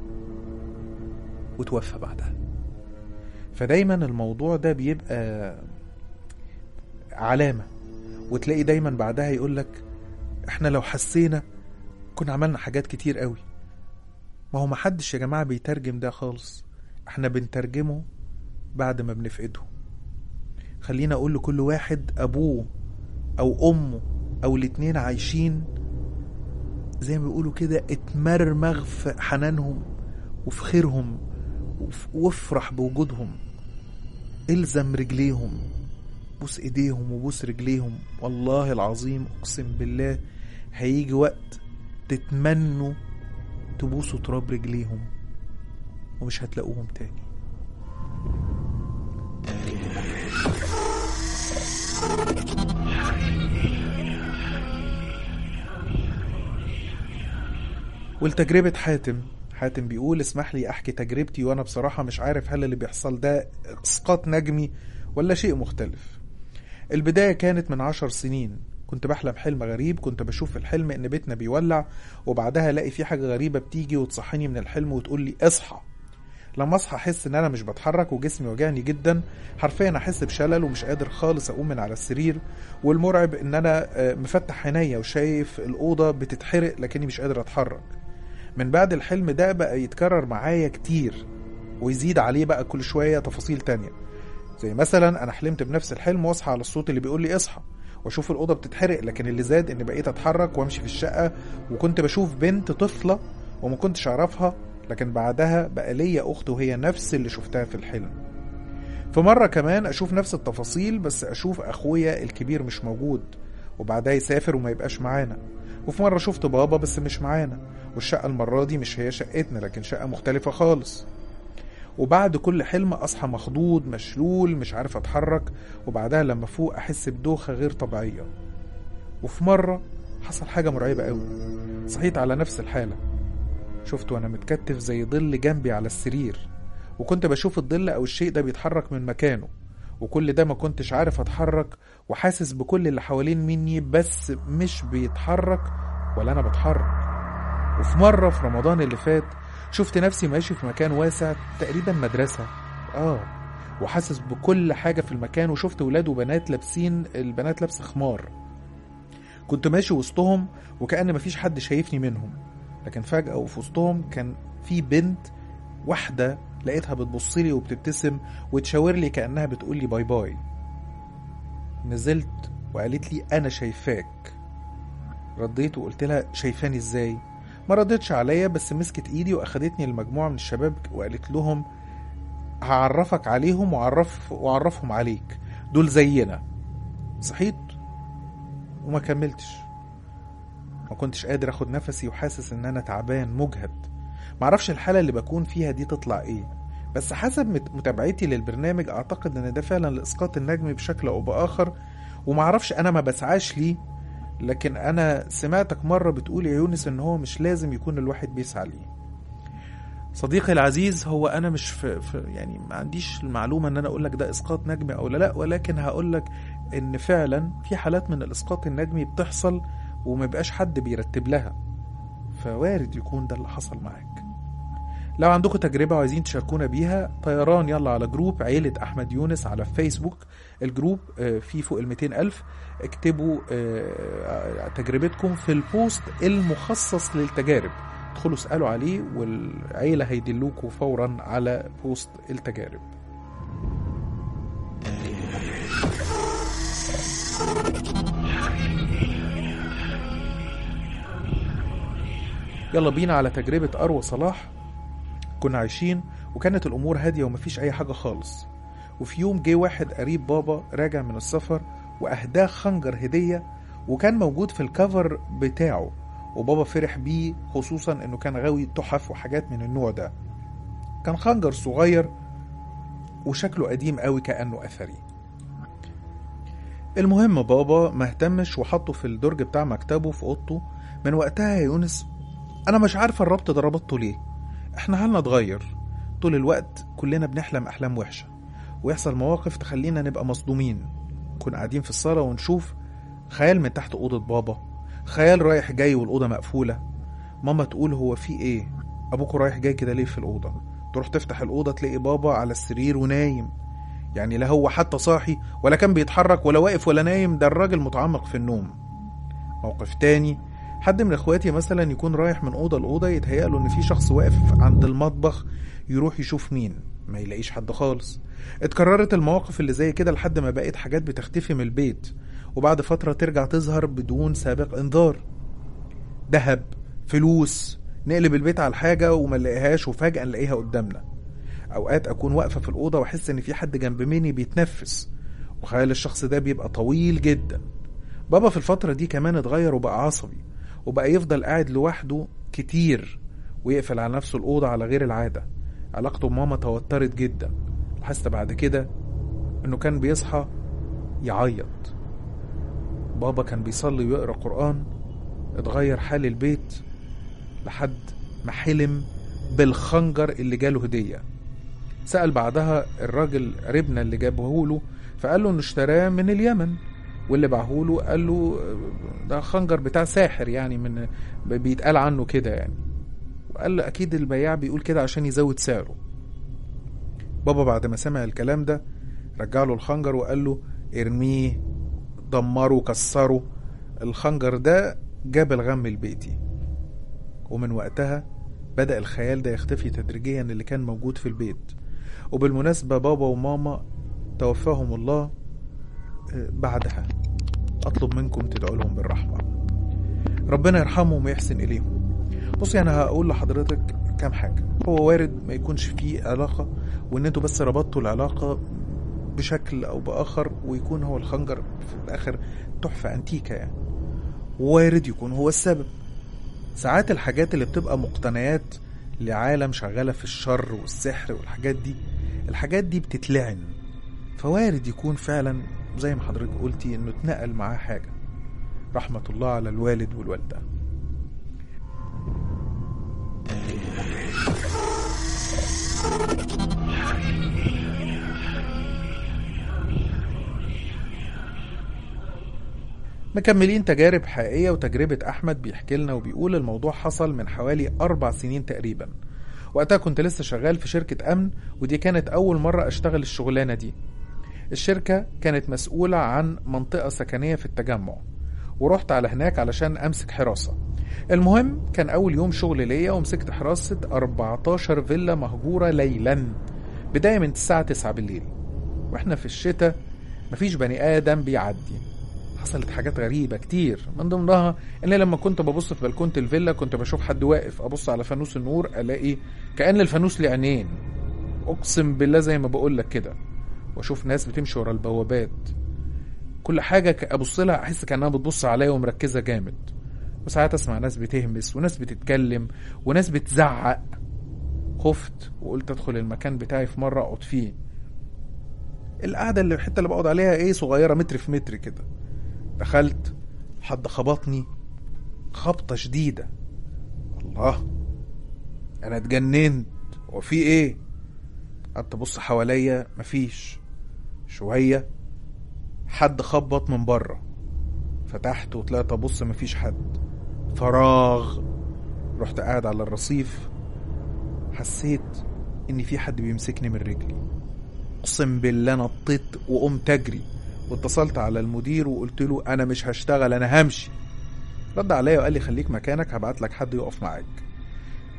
وتوفى بعدها فدايما الموضوع ده بيبقى علامة وتلاقي دايما بعدها يقولك احنا لو حسينا كنا عملنا حاجات كتير قوي ما هو محدش يا جماعة بيترجم ده خالص احنا بنترجمه بعد ما بنفقده خلينا اقول لكل واحد ابوه او امه او الاتنين عايشين زي ما بيقولوا كده اتمرمغ في حنانهم وفي خيرهم وف- وافرح بوجودهم الزم رجليهم بوس ايديهم وبوس رجليهم والله العظيم اقسم بالله هيجي وقت تتمنوا تبوسوا تراب رجليهم ومش هتلاقوهم تاني ولتجربة حاتم حاتم بيقول اسمح لي احكي تجربتي وانا بصراحة مش عارف هل اللي بيحصل ده اسقاط نجمي ولا شيء مختلف البداية كانت من عشر سنين كنت بحلم حلم غريب كنت بشوف في الحلم ان بيتنا بيولع وبعدها الاقي في حاجة غريبة بتيجي وتصحيني من الحلم وتقول لي اصحى لما اصحى احس ان انا مش بتحرك وجسمي وجعني جدا حرفيا احس بشلل ومش قادر خالص اقوم من على السرير والمرعب ان انا آه، مفتح عينيا وشايف الاوضه بتتحرق لكني مش قادر اتحرك من بعد الحلم ده بقى يتكرر معايا كتير ويزيد عليه بقى كل شويه تفاصيل تانية زي مثلا انا حلمت بنفس الحلم واصحى على الصوت اللي بيقول لي اصحى واشوف الاوضه بتتحرق لكن اللي زاد اني بقيت اتحرك وامشي في الشقه وكنت بشوف بنت طفله وما كنتش اعرفها لكن بعدها بقى ليا اخت وهي نفس اللي شفتها في الحلم في مرة كمان أشوف نفس التفاصيل بس أشوف أخويا الكبير مش موجود وبعدها يسافر وما يبقاش معانا وفي مرة شفت بابا بس مش معانا والشقة المرة دي مش هي شقتنا لكن شقة مختلفة خالص وبعد كل حلم أصحى مخضوض مشلول مش عارف أتحرك وبعدها لما فوق أحس بدوخة غير طبيعية وفي مرة حصل حاجة مرعبة قوي صحيت على نفس الحالة شفت وانا متكتف زي ظل جنبي على السرير وكنت بشوف الظل او الشيء ده بيتحرك من مكانه وكل ده ما كنتش عارف اتحرك وحاسس بكل اللي حوالين مني بس مش بيتحرك ولا انا بتحرك وفي مرة في رمضان اللي فات شفت نفسي ماشي في مكان واسع تقريبا مدرسة اه وحاسس بكل حاجة في المكان وشفت ولاد وبنات لابسين البنات لابسة خمار كنت ماشي وسطهم وكأن مفيش حد شايفني منهم لكن فجأة وفي وسطهم كان في بنت واحدة لقيتها بتبص لي وبتبتسم وتشاور لي كأنها بتقول لي باي باي نزلت وقالت لي أنا شايفاك رديت وقلت لها شايفاني ازاي ما ردتش عليا بس مسكت ايدي واخدتني لمجموعة من الشباب وقالت لهم هعرفك عليهم وعرف وعرفهم عليك دول زينا صحيت وما كملتش ما كنتش قادر اخد نفسي وحاسس ان انا تعبان مجهد معرفش الحالة اللي بكون فيها دي تطلع ايه بس حسب مت- متابعتي للبرنامج اعتقد ان ده فعلا لاسقاط النجم بشكل او باخر ومعرفش انا ما بسعاش ليه لكن انا سمعتك مرة بتقول يا يونس ان هو مش لازم يكون الواحد بيسعى ليه صديقي العزيز هو انا مش في, في يعني ما عنديش المعلومه ان انا اقول لك ده اسقاط نجمي او لا لا ولكن هقول لك ان فعلا في حالات من الاسقاط النجمي بتحصل وما يبقاش حد بيرتب لها فوارد يكون ده اللي حصل معاك لو عندكم تجربة وعايزين تشاركونا بيها طيران يلا على جروب عيلة أحمد يونس على فيسبوك الجروب آه، فيه فوق ال 200 ألف اكتبوا آه، تجربتكم في البوست المخصص للتجارب ادخلوا اسألوا عليه والعيلة هيدلوكوا فورا على بوست التجارب يلا بينا على تجربة أروى صلاح كنا عايشين وكانت الأمور هادية ومفيش أي حاجة خالص وفي يوم جه واحد قريب بابا راجع من السفر وأهداه خنجر هدية وكان موجود في الكفر بتاعه وبابا فرح بيه خصوصا انه كان غاوي تحف وحاجات من النوع ده كان خنجر صغير وشكله قديم قوي كأنه أثري المهم بابا ما اهتمش وحطه في الدرج بتاع مكتبه في اوضته من وقتها يا يونس انا مش عارفه الربط ده ربطته ليه احنا حالنا اتغير طول الوقت كلنا بنحلم احلام وحشه ويحصل مواقف تخلينا نبقى مصدومين كنا قاعدين في الصاله ونشوف خيال من تحت اوضه بابا خيال رايح جاي والاوضه مقفوله ماما تقول هو في ايه ابوكوا رايح جاي كده ليه في الاوضه تروح تفتح الاوضه تلاقي بابا على السرير ونايم يعني لا هو حتى صاحي ولا كان بيتحرك ولا واقف ولا نايم ده الراجل متعمق في النوم موقف تاني حد من اخواتي مثلا يكون رايح من اوضه لاوضه يتهيأ له ان في شخص واقف عند المطبخ يروح يشوف مين ما يلاقيش حد خالص اتكررت المواقف اللي زي كده لحد ما بقت حاجات بتختفي من البيت وبعد فتره ترجع تظهر بدون سابق انذار ذهب فلوس نقلب البيت على الحاجه وما نلاقيهاش وفجاه نلاقيها قدامنا اوقات اكون واقفه في الاوضه واحس ان في حد جنب مني بيتنفس وخيال الشخص ده بيبقى طويل جدا بابا في الفتره دي كمان اتغير وبقى عصبي وبقى يفضل قاعد لوحده كتير ويقفل على نفسه الأوضة على غير العادة علاقته بماما توترت جدا لاحظت بعد كده إنه كان بيصحى يعيط بابا كان بيصلي ويقرأ قرآن اتغير حال البيت لحد ما حلم بالخنجر اللي جاله هدية سأل بعدها الراجل قريبنا اللي جابه له فقال له انه اشتراه من اليمن واللي باعهوله قال له ده خنجر بتاع ساحر يعني من بيتقال عنه كده يعني وقال له اكيد البياع بيقول كده عشان يزود سعره بابا بعد ما سمع الكلام ده رجع له الخنجر وقال له ارميه دمره كسره الخنجر ده جاب الغم لبيتي ومن وقتها بدأ الخيال ده يختفي تدريجيا اللي كان موجود في البيت وبالمناسبة بابا وماما توفاهم الله بعدها أطلب منكم تدعوا لهم بالرحمة ربنا يرحمهم ويحسن إليهم بصي أنا هقول لحضرتك كام حاجة هو وارد ما يكونش فيه علاقة وإن أنتوا بس ربطتوا العلاقة بشكل أو بآخر ويكون هو الخنجر في الآخر تحفة أنتيكة يعني وارد يكون هو السبب ساعات الحاجات اللي بتبقى مقتنيات لعالم شغالة في الشر والسحر والحاجات دي الحاجات دي بتتلعن فوارد يكون فعلا زي ما حضرتك قلتي انه اتنقل معاه حاجة رحمة الله على الوالد والوالدة مكملين تجارب حقيقية وتجربة أحمد بيحكي لنا وبيقول الموضوع حصل من حوالي أربع سنين تقريبا وقتها كنت لسه شغال في شركة أمن ودي كانت أول مرة أشتغل الشغلانة دي الشركة كانت مسؤولة عن منطقة سكنية في التجمع ورحت على هناك علشان أمسك حراسة المهم كان أول يوم شغل ليا ومسكت حراسة 14 فيلا مهجورة ليلا بداية من الساعة 9 بالليل واحنا في الشتاء مفيش بني آدم بيعدي حصلت حاجات غريبة كتير من ضمنها ان لما كنت ببص في بلكونة الفيلا كنت بشوف حد واقف ابص على فانوس النور الاقي كأن الفانوس ليه عينين اقسم بالله زي ما بقول لك كده واشوف ناس بتمشي ورا البوابات كل حاجة ابص لها احس كانها بتبص عليا ومركزة جامد وساعات اسمع ناس بتهمس وناس بتتكلم وناس بتزعق خفت وقلت ادخل المكان بتاعي في مرة اقعد فيه القعدة اللي الحتة اللي بقعد عليها ايه صغيرة متر في متر كده دخلت حد خبطني خبطة شديدة الله انا اتجننت وفي ايه قعدت ابص حواليا مفيش شوية حد خبط من بره فتحت وطلعت ابص مفيش حد فراغ رحت قاعد على الرصيف حسيت ان في حد بيمسكني من رجلي اقسم بالله نطيت وقمت اجري واتصلت على المدير وقلت له انا مش هشتغل انا همشي رد عليا وقال لي خليك مكانك هبعت لك حد يقف معاك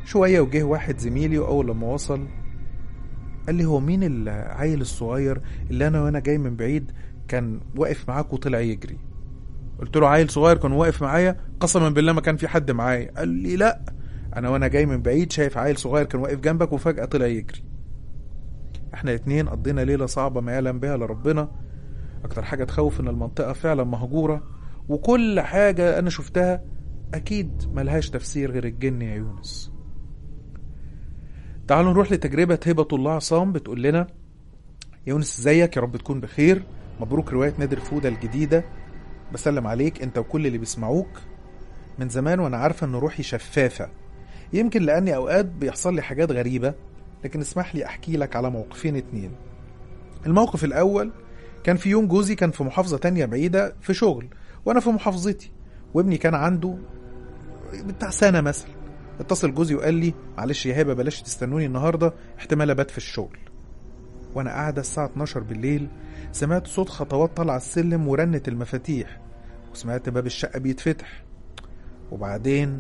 شوية وجه واحد زميلي وأول لما وصل قال لي هو مين العيل الصغير اللي أنا وأنا جاي من بعيد كان واقف معاك وطلع يجري قلت له عيل صغير كان واقف معايا قسما بالله ما كان في حد معايا قال لي لا انا وانا جاي من بعيد شايف عيل صغير كان واقف جنبك وفجأة طلع يجري احنا الاتنين قضينا ليلة صعبة ما يعلم بها لربنا اكتر حاجة تخوف ان المنطقة فعلا مهجورة وكل حاجة انا شفتها اكيد ملهاش تفسير غير الجن يا يونس تعالوا نروح لتجربة هبة الله عصام بتقول لنا يا يونس ازيك يا رب تكون بخير مبروك رواية نادر فودة الجديدة بسلم عليك انت وكل اللي بيسمعوك من زمان وانا عارفة ان روحي شفافة يمكن لاني اوقات بيحصل لي حاجات غريبة لكن اسمح لي احكي لك على موقفين اتنين الموقف الاول كان في يوم جوزي كان في محافظة تانية بعيدة في شغل وانا في محافظتي وابني كان عنده بتاع سنة مثلا اتصل جوزي وقال لي معلش يا هبة بلاش تستنوني النهاردة احتمال ابات في الشغل وانا قاعدة الساعة 12 بالليل سمعت صوت خطوات طالعة السلم ورنت المفاتيح وسمعت باب الشقة بيتفتح وبعدين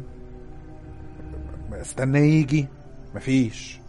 استنى يجي مفيش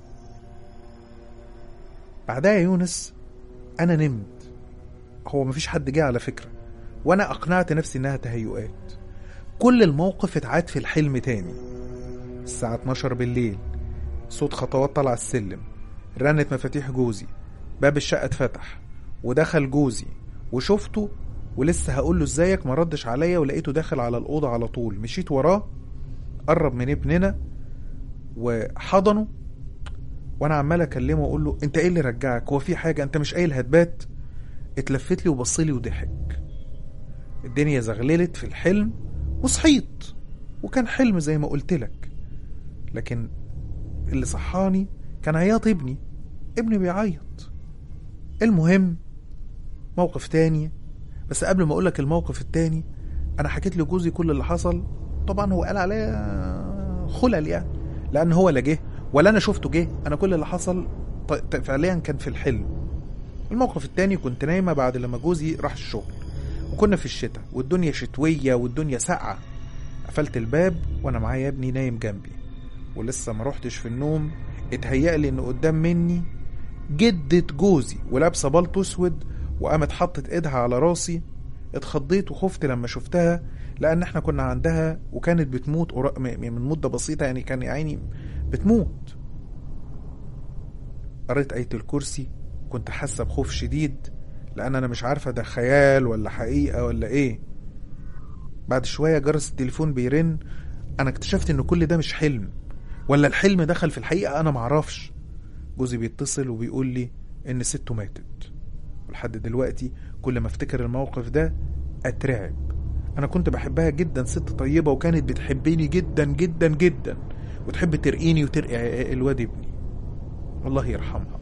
بعدها يا يونس انا نمت هو مفيش حد جه على فكرة وانا اقنعت نفسي انها تهيؤات كل الموقف اتعاد في الحلم تاني الساعة 12 بالليل صوت خطوات طالعة السلم رنت مفاتيح جوزي باب الشقة اتفتح ودخل جوزي وشفته ولسه هقول له ازيك ما ردش عليا ولقيته داخل على الأوضة على طول مشيت وراه قرب من ابننا وحضنه وانا عمال اكلمه واقول له انت ايه اللي رجعك هو في حاجه انت مش قايل هتبات اتلفت لي وبص لي وضحك الدنيا زغللت في الحلم وصحيت وكان حلم زي ما قلت لك لكن اللي صحاني كان عياط ابني ابني بيعيط المهم موقف تاني بس قبل ما اقولك الموقف التاني انا حكيت لجوزي كل اللي حصل طبعا هو قال عليا خلل يعني لان هو لا جه ولا انا شفته جه انا كل اللي حصل ط- فعليا كان في الحلم الموقف التاني كنت نايمه بعد لما جوزي راح الشغل وكنا في الشتاء والدنيا شتويه والدنيا ساقعه قفلت الباب وانا معايا ابني نايم جنبي ولسه ما روحتش في النوم اتهيأ لي ان قدام مني جدة جوزي ولابسه بلطو اسود وقامت حطت ايدها على راسي اتخضيت وخفت لما شفتها لان احنا كنا عندها وكانت بتموت قرا- م- من مده بسيطه يعني كان يا عيني بتموت قريت آية الكرسي كنت حاسة بخوف شديد لأن أنا مش عارفة ده خيال ولا حقيقة ولا إيه بعد شوية جرس التليفون بيرن أنا اكتشفت إن كل ده مش حلم ولا الحلم دخل في الحقيقة أنا معرفش جوزي بيتصل وبيقول لي إن سته ماتت ولحد دلوقتي كل ما افتكر الموقف ده أترعب أنا كنت بحبها جدا ست طيبة وكانت بتحبني جدا جدا جدا وتحب ترقيني وترقي الواد ابني الله يرحمها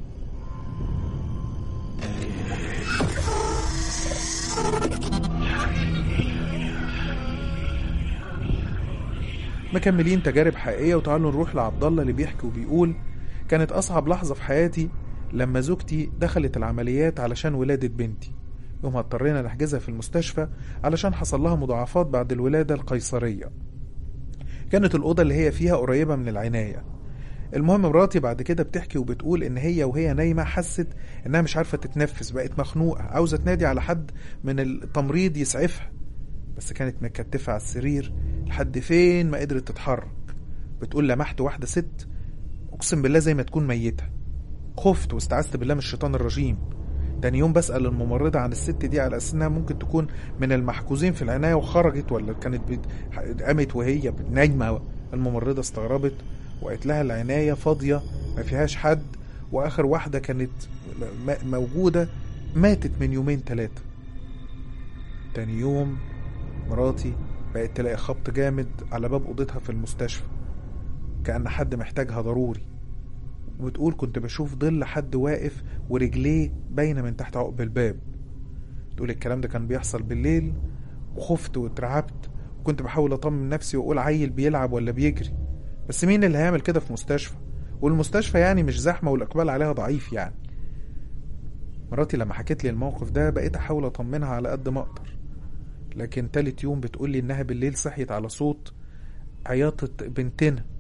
مكملين تجارب حقيقية وتعالوا نروح لعبد الله اللي بيحكي وبيقول كانت أصعب لحظة في حياتي لما زوجتي دخلت العمليات علشان ولادة بنتي يومها اضطرينا نحجزها في المستشفى علشان حصل لها مضاعفات بعد الولادة القيصرية كانت الأوضة اللي هي فيها قريبة من العناية المهم مراتي بعد كده بتحكي وبتقول ان هي وهي نايمه حست انها مش عارفه تتنفس بقت مخنوقه عاوزه تنادي على حد من التمريض يسعفها بس كانت متكتفه على السرير لحد فين ما قدرت تتحرك بتقول لمحت واحده ست اقسم بالله زي ما تكون ميته خفت واستعذت بالله من الشيطان الرجيم تاني يوم بسأل الممرضة عن الست دي على أساس إنها ممكن تكون من المحجوزين في العناية وخرجت ولا كانت بت... قامت وهي نايمة الممرضة استغربت وقالت لها العناية فاضية ما فيهاش حد وآخر واحدة كانت م- موجودة ماتت من يومين ثلاثة تاني يوم مراتي بقت تلاقي خبط جامد على باب أوضتها في المستشفى كأن حد محتاجها ضروري وبتقول كنت بشوف ظل حد واقف ورجليه باينة من تحت عقب الباب تقول الكلام ده كان بيحصل بالليل وخفت واترعبت وكنت بحاول أطمن نفسي وأقول عيل بيلعب ولا بيجري بس مين اللي هيعمل كده في مستشفى والمستشفى يعني مش زحمة والإقبال عليها ضعيف يعني مراتي لما حكت لي الموقف ده بقيت أحاول أطمنها على قد ما أقدر لكن تالت يوم بتقولي إنها بالليل صحيت على صوت عياطة بنتنا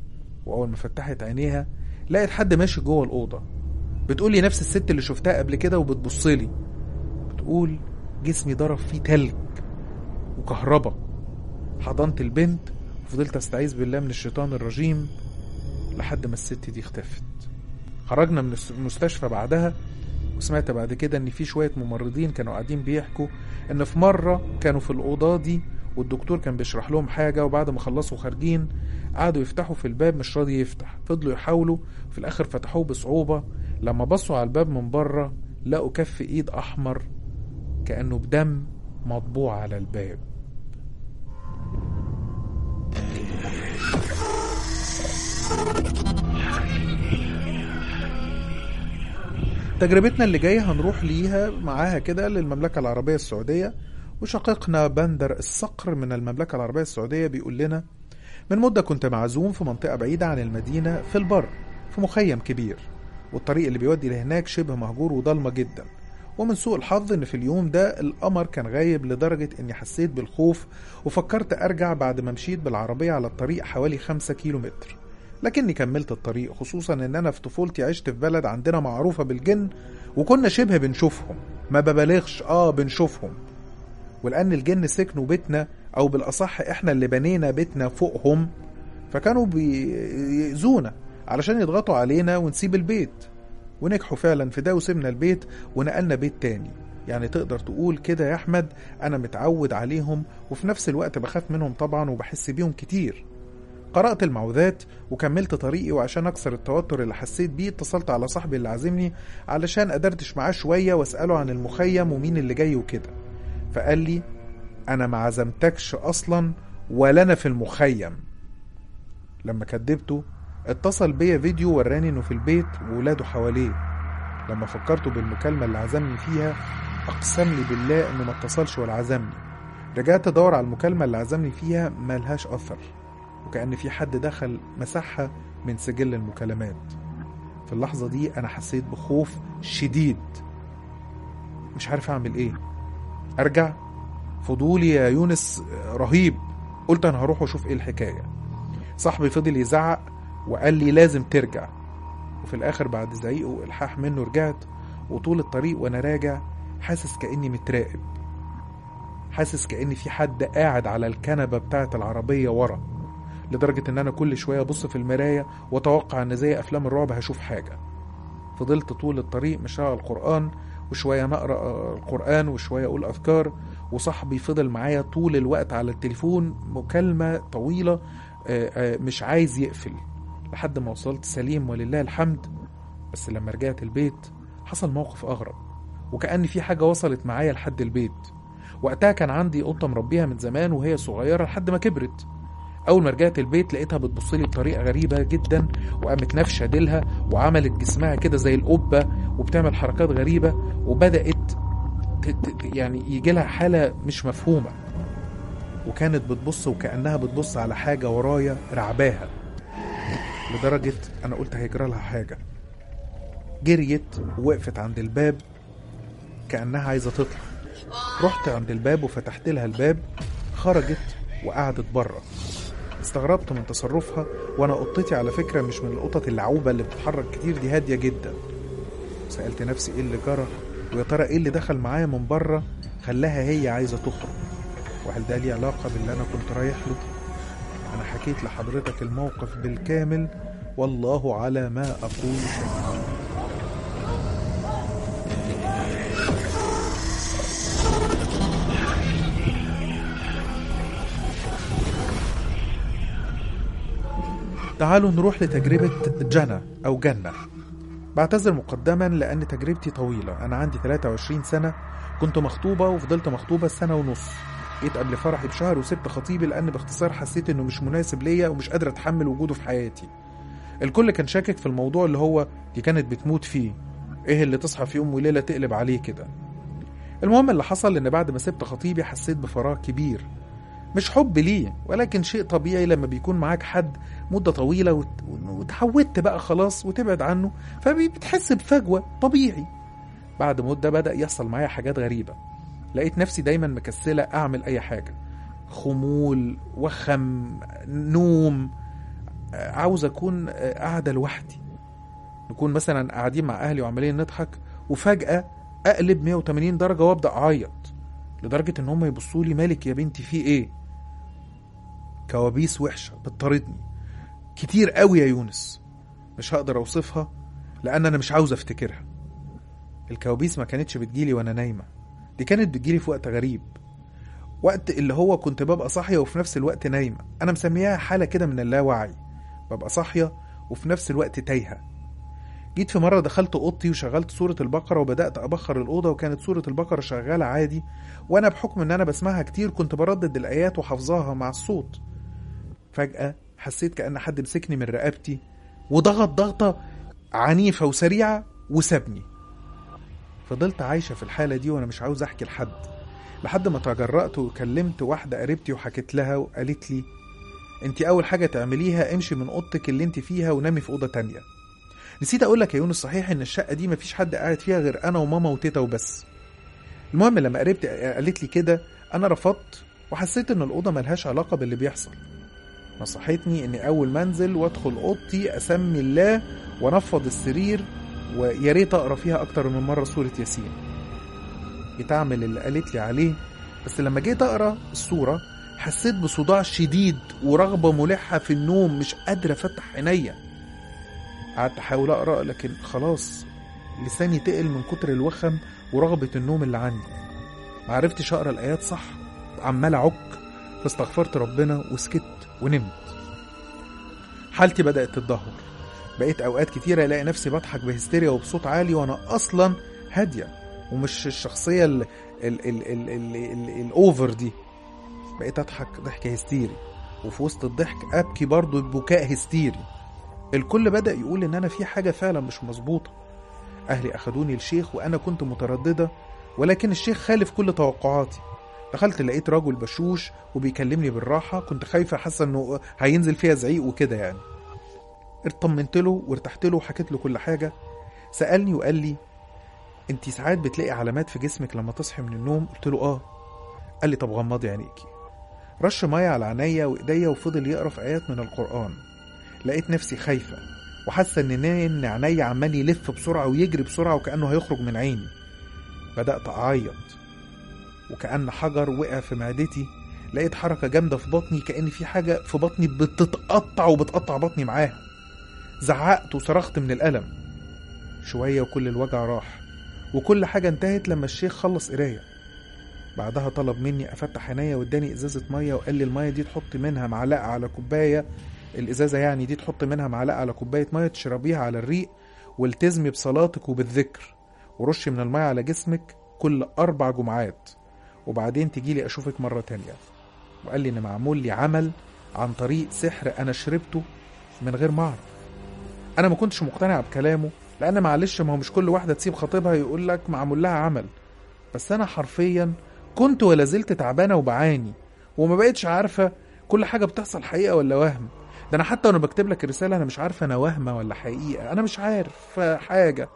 وأول ما فتحت عينيها لقيت حد ماشي جوه الأوضة بتقول لي نفس الست اللي شفتها قبل كده وبتبصلي بتقول جسمي ضرب فيه تلج وكهربا حضنت البنت وفضلت استعيذ بالله من الشيطان الرجيم لحد ما الست دي اختفت خرجنا من المستشفى بعدها وسمعت بعد كده ان في شويه ممرضين كانوا قاعدين بيحكوا ان في مره كانوا في الاوضه دي والدكتور كان بيشرح لهم حاجه وبعد ما خلصوا خارجين قعدوا يفتحوا في الباب مش راضي يفتح فضلوا يحاولوا في الاخر فتحوه بصعوبه لما بصوا على الباب من بره لقوا كف ايد احمر كانه بدم مطبوع على الباب تجربتنا اللي جاية هنروح ليها معاها كده للمملكة العربية السعودية وشقيقنا بندر الصقر من المملكة العربية السعودية بيقول لنا من مدة كنت معزوم في منطقة بعيدة عن المدينة في البر في مخيم كبير والطريق اللي بيودي لهناك شبه مهجور وضلمة جدا ومن سوء الحظ ان في اليوم ده القمر كان غايب لدرجة اني حسيت بالخوف وفكرت ارجع بعد ما مشيت بالعربية على الطريق حوالي خمسة كيلو متر لكني كملت الطريق خصوصا ان انا في طفولتي عشت في بلد عندنا معروفة بالجن وكنا شبه بنشوفهم ما ببالغش اه بنشوفهم ولان الجن سكنوا بيتنا او بالاصح احنا اللي بنينا بيتنا فوقهم فكانوا بيأذونا علشان يضغطوا علينا ونسيب البيت ونجحوا فعلا في ده وسيبنا البيت ونقلنا بيت تاني يعني تقدر تقول كده يا احمد انا متعود عليهم وفي نفس الوقت بخاف منهم طبعا وبحس بيهم كتير قرأت المعوذات وكملت طريقي وعشان أكسر التوتر اللي حسيت بيه اتصلت على صاحبي اللي عازمني علشان أدردش معاه شوية وأسأله عن المخيم ومين اللي جاي وكده فقال لي أنا ما عزمتكش أصلا ولا أنا في المخيم لما كدبته اتصل بيا فيديو وراني انه في البيت وولاده حواليه لما فكرته بالمكالمة اللي عزمني فيها أقسم لي بالله إنه ما اتصلش ولا عزمني رجعت أدور على المكالمة اللي عزمني فيها ملهاش أثر وكأن في حد دخل مسحها من سجل المكالمات في اللحظة دي أنا حسيت بخوف شديد مش عارف أعمل إيه أرجع فضولي يا يونس رهيب قلت أنا هروح وأشوف إيه الحكاية صاحبي فضل يزعق وقال لي لازم ترجع وفي الآخر بعد زعيق وإلحاح منه رجعت وطول الطريق وأنا راجع حاسس كأني متراقب حاسس كأن في حد قاعد على الكنبة بتاعة العربية ورا لدرجة إن أنا كل شوية أبص في المراية وأتوقع إن زي أفلام الرعب هشوف حاجة فضلت طول الطريق مشغل القرآن وشوية نقرأ القرآن وشوية أقول أذكار وصاحبي فضل معايا طول الوقت على التليفون مكالمة طويلة مش عايز يقفل لحد ما وصلت سليم ولله الحمد بس لما رجعت البيت حصل موقف أغرب وكأن في حاجة وصلت معايا لحد البيت وقتها كان عندي قطة مربيها من زمان وهي صغيرة لحد ما كبرت أول ما رجعت البيت لقيتها بتبصلي بطريقة غريبة جدا وقامت نافشة ديلها وعملت جسمها كده زي القبة وبتعمل حركات غريبة وبدأت يعني يجي لها حالة مش مفهومة وكانت بتبص وكأنها بتبص على حاجة ورايا رعباها لدرجة أنا قلت هيجرى لها حاجة جريت ووقفت عند الباب كأنها عايزة تطلع رحت عند الباب وفتحت لها الباب خرجت وقعدت بره استغربت من تصرفها وانا قطتي على فكره مش من القطط اللعوبه اللي بتتحرك كتير دي هاديه جدا سالت نفسي ايه اللي جرى ويا ترى ايه اللي دخل معايا من بره خلاها هي عايزه تخرج وهل ده ليه علاقه باللي انا كنت رايح له انا حكيت لحضرتك الموقف بالكامل والله على ما اقول شهيد تعالوا نروح لتجربة جنى أو جنة بعتذر مقدما لأن تجربتي طويلة أنا عندي 23 سنة كنت مخطوبة وفضلت مخطوبة سنة ونص جيت قبل فرحي بشهر وسبت خطيبي لأن باختصار حسيت إنه مش مناسب ليا ومش قادر أتحمل وجوده في حياتي الكل كان شاكك في الموضوع اللي هو دي كانت بتموت فيه إيه اللي تصحى في يوم وليلة تقلب عليه كده المهم اللي حصل إن بعد ما سبت خطيبي حسيت بفراغ كبير مش حب ليه ولكن شيء طبيعي لما بيكون معاك حد مدة طويلة وت... وتحودت بقى خلاص وتبعد عنه فبتحس بفجوة طبيعي بعد مدة بدأ يحصل معايا حاجات غريبة لقيت نفسي دايما مكسلة أعمل أي حاجة خمول وخم نوم آه، عاوز اكون آه، قاعده لوحدي نكون مثلا قاعدين مع اهلي وعمالين نضحك وفجاه اقلب 180 درجه وابدا اعيط لدرجه ان هم يبصوا لي مالك يا بنتي في ايه كوابيس وحشه بتطاردني كتير قوي يا يونس مش هقدر اوصفها لان انا مش عاوز افتكرها الكوابيس ما كانتش بتجيلي وانا نايمه دي كانت بتجيلي في وقت غريب وقت اللي هو كنت ببقى صاحيه وفي نفس الوقت نايمه انا مسميها حاله كده من اللاوعي ببقى صاحيه وفي نفس الوقت تايهه جيت في مره دخلت اوضتي وشغلت سوره البقره وبدات ابخر الاوضه وكانت سوره البقره شغاله عادي وانا بحكم ان انا بسمعها كتير كنت بردد الايات وحافظاها مع الصوت فجاه حسيت كان حد مسكني من رقبتي وضغط ضغطه عنيفه وسريعه وسابني فضلت عايشه في الحاله دي وانا مش عاوز احكي لحد لحد ما تجرأت وكلمت واحده قريبتي وحكيت لها وقالت لي انت اول حاجه تعمليها امشي من اوضتك اللي انت فيها ونامي في اوضه تانية نسيت اقول لك يا يونس صحيح ان الشقه دي مفيش حد قاعد فيها غير انا وماما وتيتا وبس المهم لما قريبتي قالت لي كده انا رفضت وحسيت ان الاوضه ملهاش علاقه باللي بيحصل نصحتني اني اول ما انزل وادخل اوضتي اسمي الله وانفض السرير ويا ريت اقرا فيها اكتر من مره سوره ياسين جيت اعمل اللي قالت لي عليه بس لما جيت اقرا السوره حسيت بصداع شديد ورغبه ملحه في النوم مش قادر افتح عينيا قعدت احاول اقرا لكن خلاص لساني تقل من كتر الوخم ورغبه النوم اللي عندي معرفتش اقرا الايات صح عمال اعك فاستغفرت ربنا وسكت ونمت حالتي بدات تتدهور بقيت اوقات كتيره الاقي نفسي بضحك بهستيريا وبصوت عالي وانا اصلا هاديه ومش الشخصيه ال ال ال ال ال ال الاوفر دي بقيت اضحك ضحك هستيري وفي وسط الضحك ابكي برضه ببكاء هستيري الكل بدا يقول ان انا في حاجه فعلا مش مظبوطه اهلي اخدوني الشيخ وانا كنت متردده ولكن الشيخ خالف كل توقعاتي دخلت لقيت رجل بشوش وبيكلمني بالراحه كنت خايفه حاسه انه هينزل فيها زعيق وكده يعني اطمنت له وارتحت له وحكيت له كل حاجه سالني وقال لي انت ساعات بتلاقي علامات في جسمك لما تصحي من النوم قلت له اه قال لي طب غمضي عينيكي رش ميه على عينيا وايديا وفضل يقرا في ايات من القران لقيت نفسي خايفه وحاسه ان ان عينيا عمال يلف بسرعه ويجري بسرعه وكانه هيخرج من عيني بدات اعيط وكأن حجر وقع في معدتي لقيت حركة جامدة في بطني كأن في حاجة في بطني بتتقطع وبتقطع بطني معاها زعقت وصرخت من الألم شوية وكل الوجع راح وكل حاجة انتهت لما الشيخ خلص قراية بعدها طلب مني أفتح عينيا واداني إزازة مية وقال لي المية دي تحط منها معلقة على كوباية الإزازة يعني دي تحط منها معلقة على كوباية مية تشربيها على الريق والتزمي بصلاتك وبالذكر ورشي من المية على جسمك كل أربع جمعات وبعدين تجيلي أشوفك مرة تانية وقال لي إن معمول لي عمل عن طريق سحر أنا شربته من غير ما أعرف أنا ما كنتش مقتنع بكلامه لأن معلش ما هو مش كل واحدة تسيب خطيبها يقول لك معمول لها عمل بس أنا حرفيا كنت ولا زلت تعبانة وبعاني وما بقتش عارفة كل حاجة بتحصل حقيقة ولا وهم ده أنا حتى وأنا بكتب لك الرسالة أنا مش عارفة أنا وهمة ولا حقيقة أنا مش عارف حاجة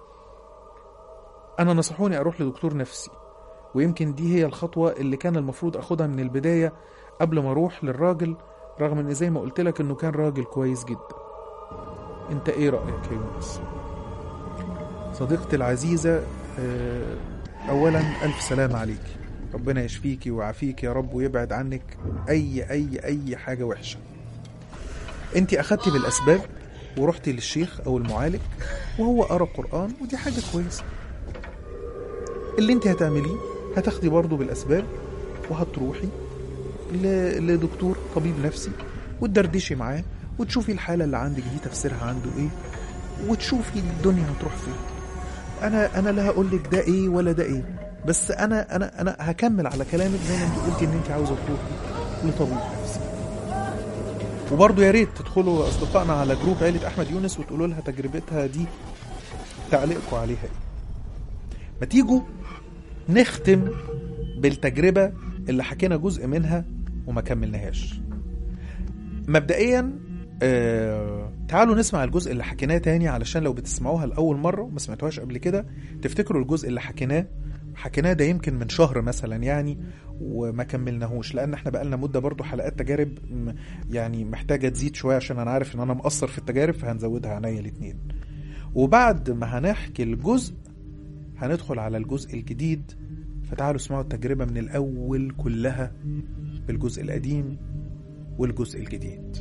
أنا نصحوني أروح لدكتور نفسي ويمكن دي هي الخطوة اللي كان المفروض أخدها من البداية قبل ما أروح للراجل رغم إن زي ما قلت لك إنه كان راجل كويس جدا أنت إيه رأيك يا يونس؟ صديقتي العزيزة آه، أولا ألف سلام عليك ربنا يشفيكي ويعافيك يا رب ويبعد عنك أي أي أي حاجة وحشة أنت أخدتي بالأسباب ورحتي للشيخ أو المعالج وهو قرأ قرآن ودي حاجة كويسة اللي انت هتعمليه هتاخدي برضه بالاسباب وهتروحي ل- لدكتور طبيب نفسي وتدردشي معاه وتشوفي الحاله اللي عندك دي تفسيرها عنده ايه وتشوفي الدنيا هتروح فين انا انا لا هقول لك ده ايه ولا ده ايه بس انا انا انا هكمل على كلامك زي ما انت قلتي ان انت عاوزه تروحي لطبيب نفسي وبرضه يا ريت تدخلوا اصدقائنا على جروب عيله احمد يونس وتقولوا لها تجربتها دي تعليقكم عليها ايه ما تيجوا نختم بالتجربة اللي حكينا جزء منها وما كملناهاش مبدئيا آه تعالوا نسمع الجزء اللي حكيناه تاني علشان لو بتسمعوها لأول مرة وما سمعتوهاش قبل كده تفتكروا الجزء اللي حكيناه حكيناه ده يمكن من شهر مثلا يعني وما كملناهوش لان احنا بقالنا مده برضو حلقات تجارب م- يعني محتاجه تزيد شويه عشان انا عارف ان انا مقصر في التجارب فهنزودها عينيا الاتنين وبعد ما هنحكي الجزء هندخل على الجزء الجديد فتعالوا اسمعوا التجربه من الاول كلها بالجزء القديم والجزء الجديد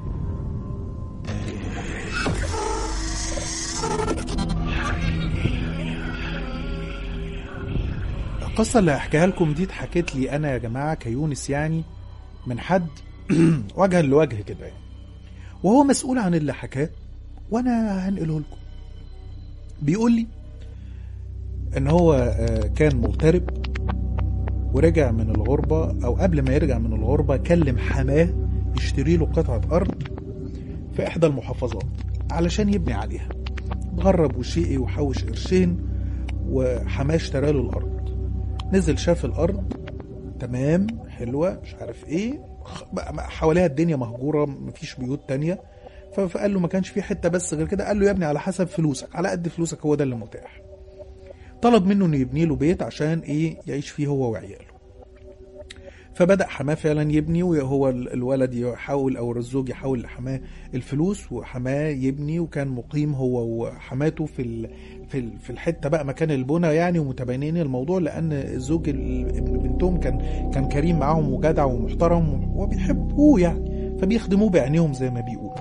القصة اللي هحكيها لكم دي اتحكت لي أنا يا جماعة كيونس يعني من حد وجها لوجه كده يعني وهو مسؤول عن اللي حكاه وأنا هنقله لكم بيقول لي إن هو آه، كان مغترب ورجع من الغربة أو قبل ما يرجع من الغربة كلم حماه يشتري له قطعة أرض في إحدى المحافظات علشان يبني عليها اتغرب وشقي وحوش قرشين وحماه اشترى له الأرض نزل شاف الارض تمام حلوه مش عارف ايه خ- بقى حواليها الدنيا مهجوره مفيش بيوت تانية ف- فقال له ما كانش في حته بس غير كده قال له يا ابني على حسب فلوسك على قد فلوسك هو ده اللي متاح طلب منه انه يبني له بيت عشان ايه يعيش فيه هو وعياله فبدا حماه فعلا يبني وهو ال- الولد يحاول او الزوج يحاول لحماه الفلوس وحماه يبني وكان مقيم هو وحماته في ال... في ال... في الحته بقى مكان البنى يعني ومتبينين الموضوع لان الزوج ال- ابن بنتهم كان كان كريم معاهم وجدع ومحترم وبيحبوه يعني فبيخدموه بعينيهم زي ما بيقولوا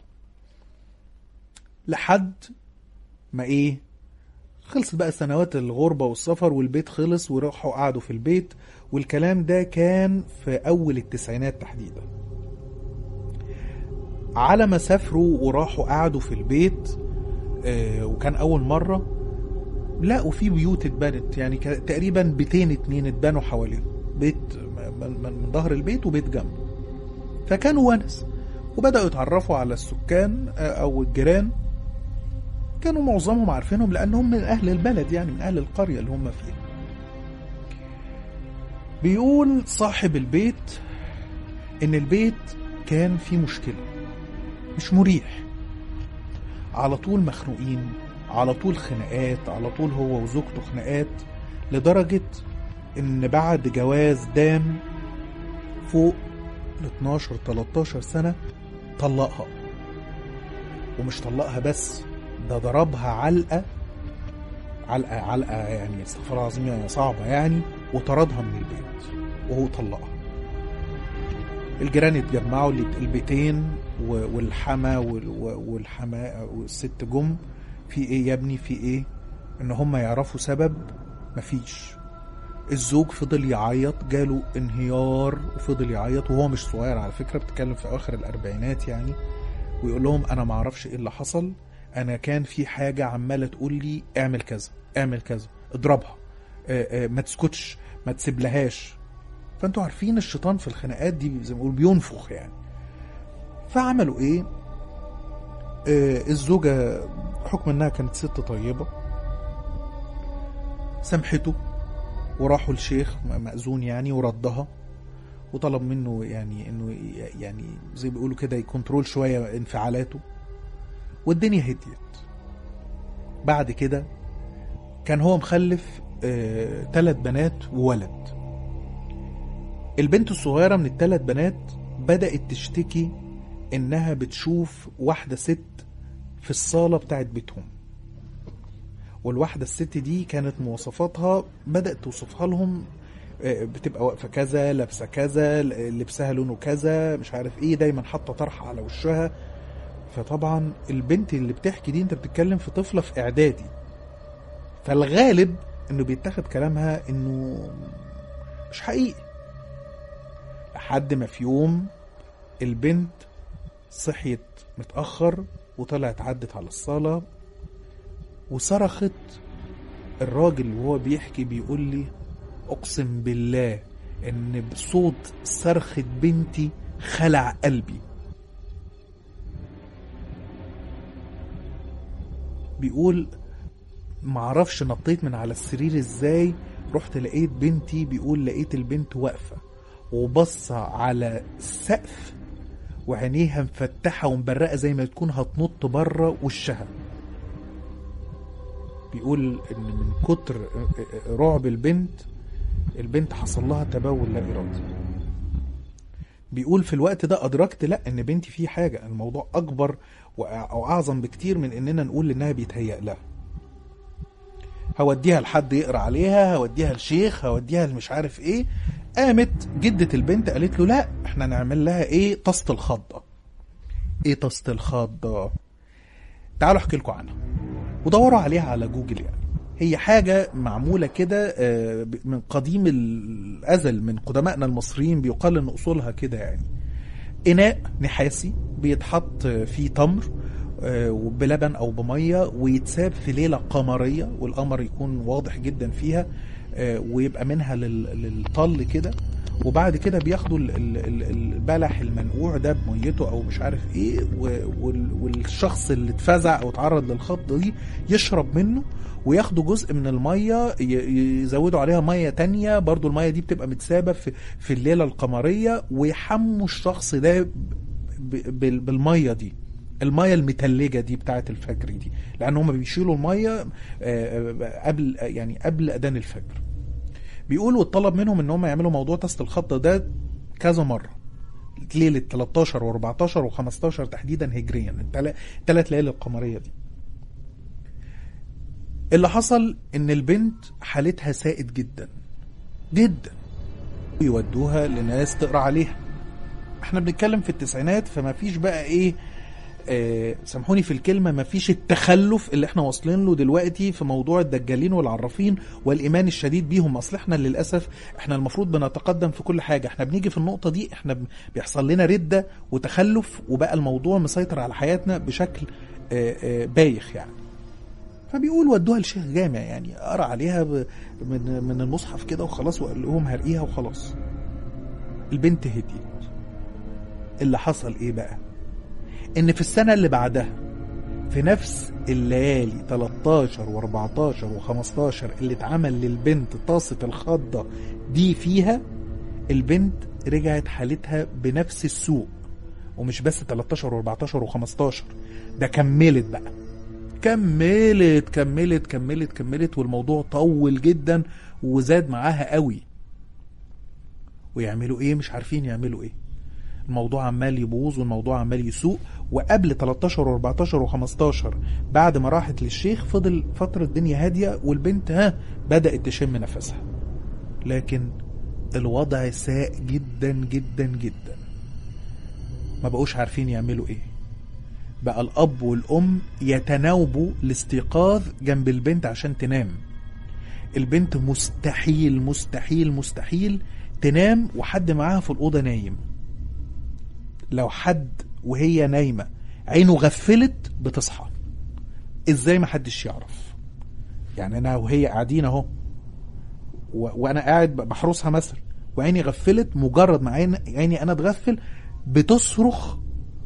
لحد ما ايه خلصت بقى سنوات الغربة والسفر والبيت خلص وراحوا قعدوا في البيت والكلام ده كان في أول التسعينات تحديدا على ما سافروا وراحوا قعدوا في البيت آه، وكان أول مرة لقوا في بيوت اتبنت يعني كا- تقريبا بيتين اتنين اتبنوا حواليهم بيت من, من, من ظهر البيت وبيت جنبه فكانوا ونس وبدأوا يتعرفوا على السكان آه، أو الجيران كانوا معظمهم عارفينهم لأنهم من أهل البلد يعني من أهل القرية اللي هم فيها بيقول صاحب البيت إن البيت كان فيه مشكلة مش مريح على طول مخنوقين على طول خناقات على طول هو وزوجته خناقات لدرجة إن بعد جواز دام فوق ال 12 13 سنة طلقها ومش طلقها بس ده ضربها علقة علقة علقة يعني استغفر الله العظيم يعني صعبة يعني وطردها من البيت وهو طلقها الجيران اتجمعوا الات- البيتين و- والحما وال- و- والحما والست جم في ايه يا ابني في ايه ان هم يعرفوا سبب مفيش الزوج فضل يعيط جاله انهيار وفضل يعيط وهو مش صغير على فكرة بتتكلم في اواخر الاربعينات يعني ويقول لهم انا ما اعرفش ايه اللي حصل انا كان في حاجة عمالة تقول لي اعمل كذا اعمل كذا اضربها آه، آه، ما تسكتش ما تسيبلهاش فانتوا عارفين الشيطان في الخناقات دي زي ما بيقولوا بينفخ يعني فعملوا ايه آه الزوجة حكم انها كانت ست طيبة سامحته وراحوا الشيخ مأذون يعني وردها وطلب منه يعني انه ي- يعني زي ما بيقولوا كده يكنترول شوية انفعالاته والدنيا هديت بعد كده كان هو مخلف آه تلات بنات وولد البنت الصغيرة من التلات بنات بدأت تشتكي إنها بتشوف واحدة ست في الصالة بتاعت بيتهم والواحدة الست دي كانت مواصفاتها بدأت توصفها لهم آه، بتبقى واقفة كذا لابسة كذا لبسها لونه كذا مش عارف ايه دايما حاطة طرحة على وشها فطبعا البنت اللي بتحكي دي انت بتتكلم في طفلة في اعدادي فالغالب انه بيتاخد كلامها انه مش حقيقي لحد ما في يوم البنت صحيت متأخر وطلعت عدت على الصالة وصرخت الراجل وهو بيحكي بيقول لي أقسم بالله إن بصوت صرخة بنتي خلع قلبي بيقول معرفش نطيت من على السرير ازاي رحت لقيت بنتي بيقول لقيت البنت واقفة وبصة على السقف وعينيها مفتحة ومبرقة زي ما تكون هتنط بره وشها بيقول ان من كتر رعب البنت البنت حصل لها تبول لا ارادي بيقول في الوقت ده ادركت لا ان بنتي في حاجه الموضوع اكبر وأع- او اعظم بكتير من اننا نقول انها بيتهيأ لها هوديها لحد يقرا عليها هوديها لشيخ هوديها لمش عارف ايه قامت جدة البنت قالت له لا احنا نعمل لها ايه طاسة الخضة ايه طاسة الخضة تعالوا احكي لكم عنها ودوروا عليها على جوجل يعني هي حاجة معمولة كده آه، ب- من قديم الأزل من قدمائنا المصريين بيقال إن أصولها كده يعني إناء نحاسي بيتحط فيه تمر آه، بلبن أو بمية ويتساب في ليلة قمرية والقمر يكون واضح جدا فيها آه، ويبقى منها لل- للطل كده وبعد كده بياخدوا ال- ال- ال- البلح المنقوع ده بميته او مش عارف ايه و- وال- والشخص اللي اتفزع او اتعرض للخضه دي يشرب منه وياخدوا جزء من الميه ي- يزودوا عليها ميه تانية برضو الميه دي بتبقى متسابه في في الليله القمريه ويحموا الشخص ده ب- ب- بالميه دي الميه المتلجه دي بتاعه الفجر دي لان هم بيشيلوا الميه آه، آه، قبل يعني قبل اذان الفجر بيقولوا اتطلب منهم ان هم يعملوا موضوع تست الخط ده كذا مره ليله 13 و14 و15 تحديدا هجريا الثلاث ليالي القمريه دي اللي حصل ان البنت حالتها سائد جدا جدا يودوها لناس تقرا عليها احنا بنتكلم في التسعينات فما فيش بقى ايه آه سامحوني في الكلمه ما فيش التخلف اللي احنا واصلين له دلوقتي في موضوع الدجالين والعرافين والايمان الشديد بيهم اصل احنا للاسف احنا المفروض بنتقدم في كل حاجه احنا بنيجي في النقطه دي احنا ب- بيحصل لنا رده وتخلف وبقى الموضوع مسيطر على حياتنا بشكل آه آه بايخ يعني فبيقول ودوها لشيخ جامع يعني قرا عليها ب- من من المصحف كده وخلاص وقال لهم هرقيها وخلاص البنت هديت اللي حصل ايه بقى ان في السنه اللي بعدها في نفس الليالي 13 و14 و15 اللي اتعمل للبنت طاسه الخضه دي فيها البنت رجعت حالتها بنفس السوء ومش بس 13 و14 و15 ده كملت بقى كملت كملت كملت كملت والموضوع طول جدا وزاد معاها قوي ويعملوا ايه مش عارفين يعملوا ايه الموضوع عمال يبوظ والموضوع عمال يسوء وقبل 13 و14 و15 بعد ما راحت للشيخ فضل فترة الدنيا هادية والبنت ها بدأت تشم نفسها لكن الوضع ساء جدا جدا جدا ما بقوش عارفين يعملوا ايه بقى الأب والأم يتناوبوا الاستيقاظ جنب البنت عشان تنام البنت مستحيل مستحيل مستحيل تنام وحد معاها في الأوضة نايم لو حد وهي نايمة عينه غفلت بتصحى ازاي ما حدش يعرف يعني انا وهي قاعدين اهو و- وانا قاعد بحرسها مثلا وعيني غفلت مجرد ما عين عيني انا اتغفل بتصرخ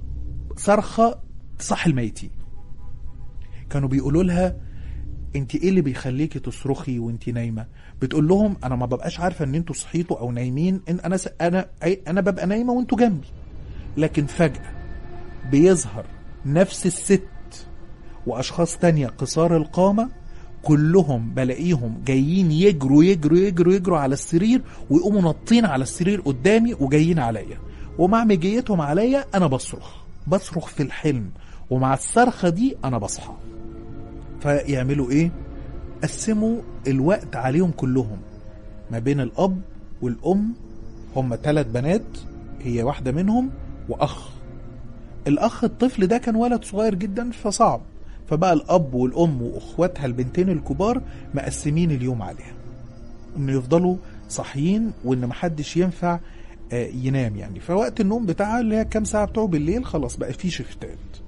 صرخه تصحي الميتين كانوا بيقولوا لها انت ايه اللي بيخليكي تصرخي وانت نايمه بتقول لهم انا ما ببقاش عارفه ان انتوا صحيتوا او نايمين ان انا س... انا انا ببقى نايمه وانتوا جنبي لكن فجاه بيظهر نفس الست واشخاص تانية قصار القامه كلهم بلاقيهم جايين يجروا يجروا يجروا يجروا على السرير ويقوموا نطين على السرير قدامي وجايين عليا ومع مجيتهم عليا انا بصرخ بصرخ في الحلم ومع الصرخه دي انا بصحى فيعملوا ايه قسموا الوقت عليهم كلهم ما بين الاب والام هم ثلاث بنات هي واحده منهم واخ الاخ الطفل ده كان ولد صغير جدا فصعب فبقى الاب والام واخواتها البنتين الكبار مقسمين اليوم عليها ان يفضلوا صاحيين وان محدش ينفع آه، ينام يعني فوقت النوم بتاعها اللي هي كام ساعه بتوعه بالليل خلاص بقى في شفتات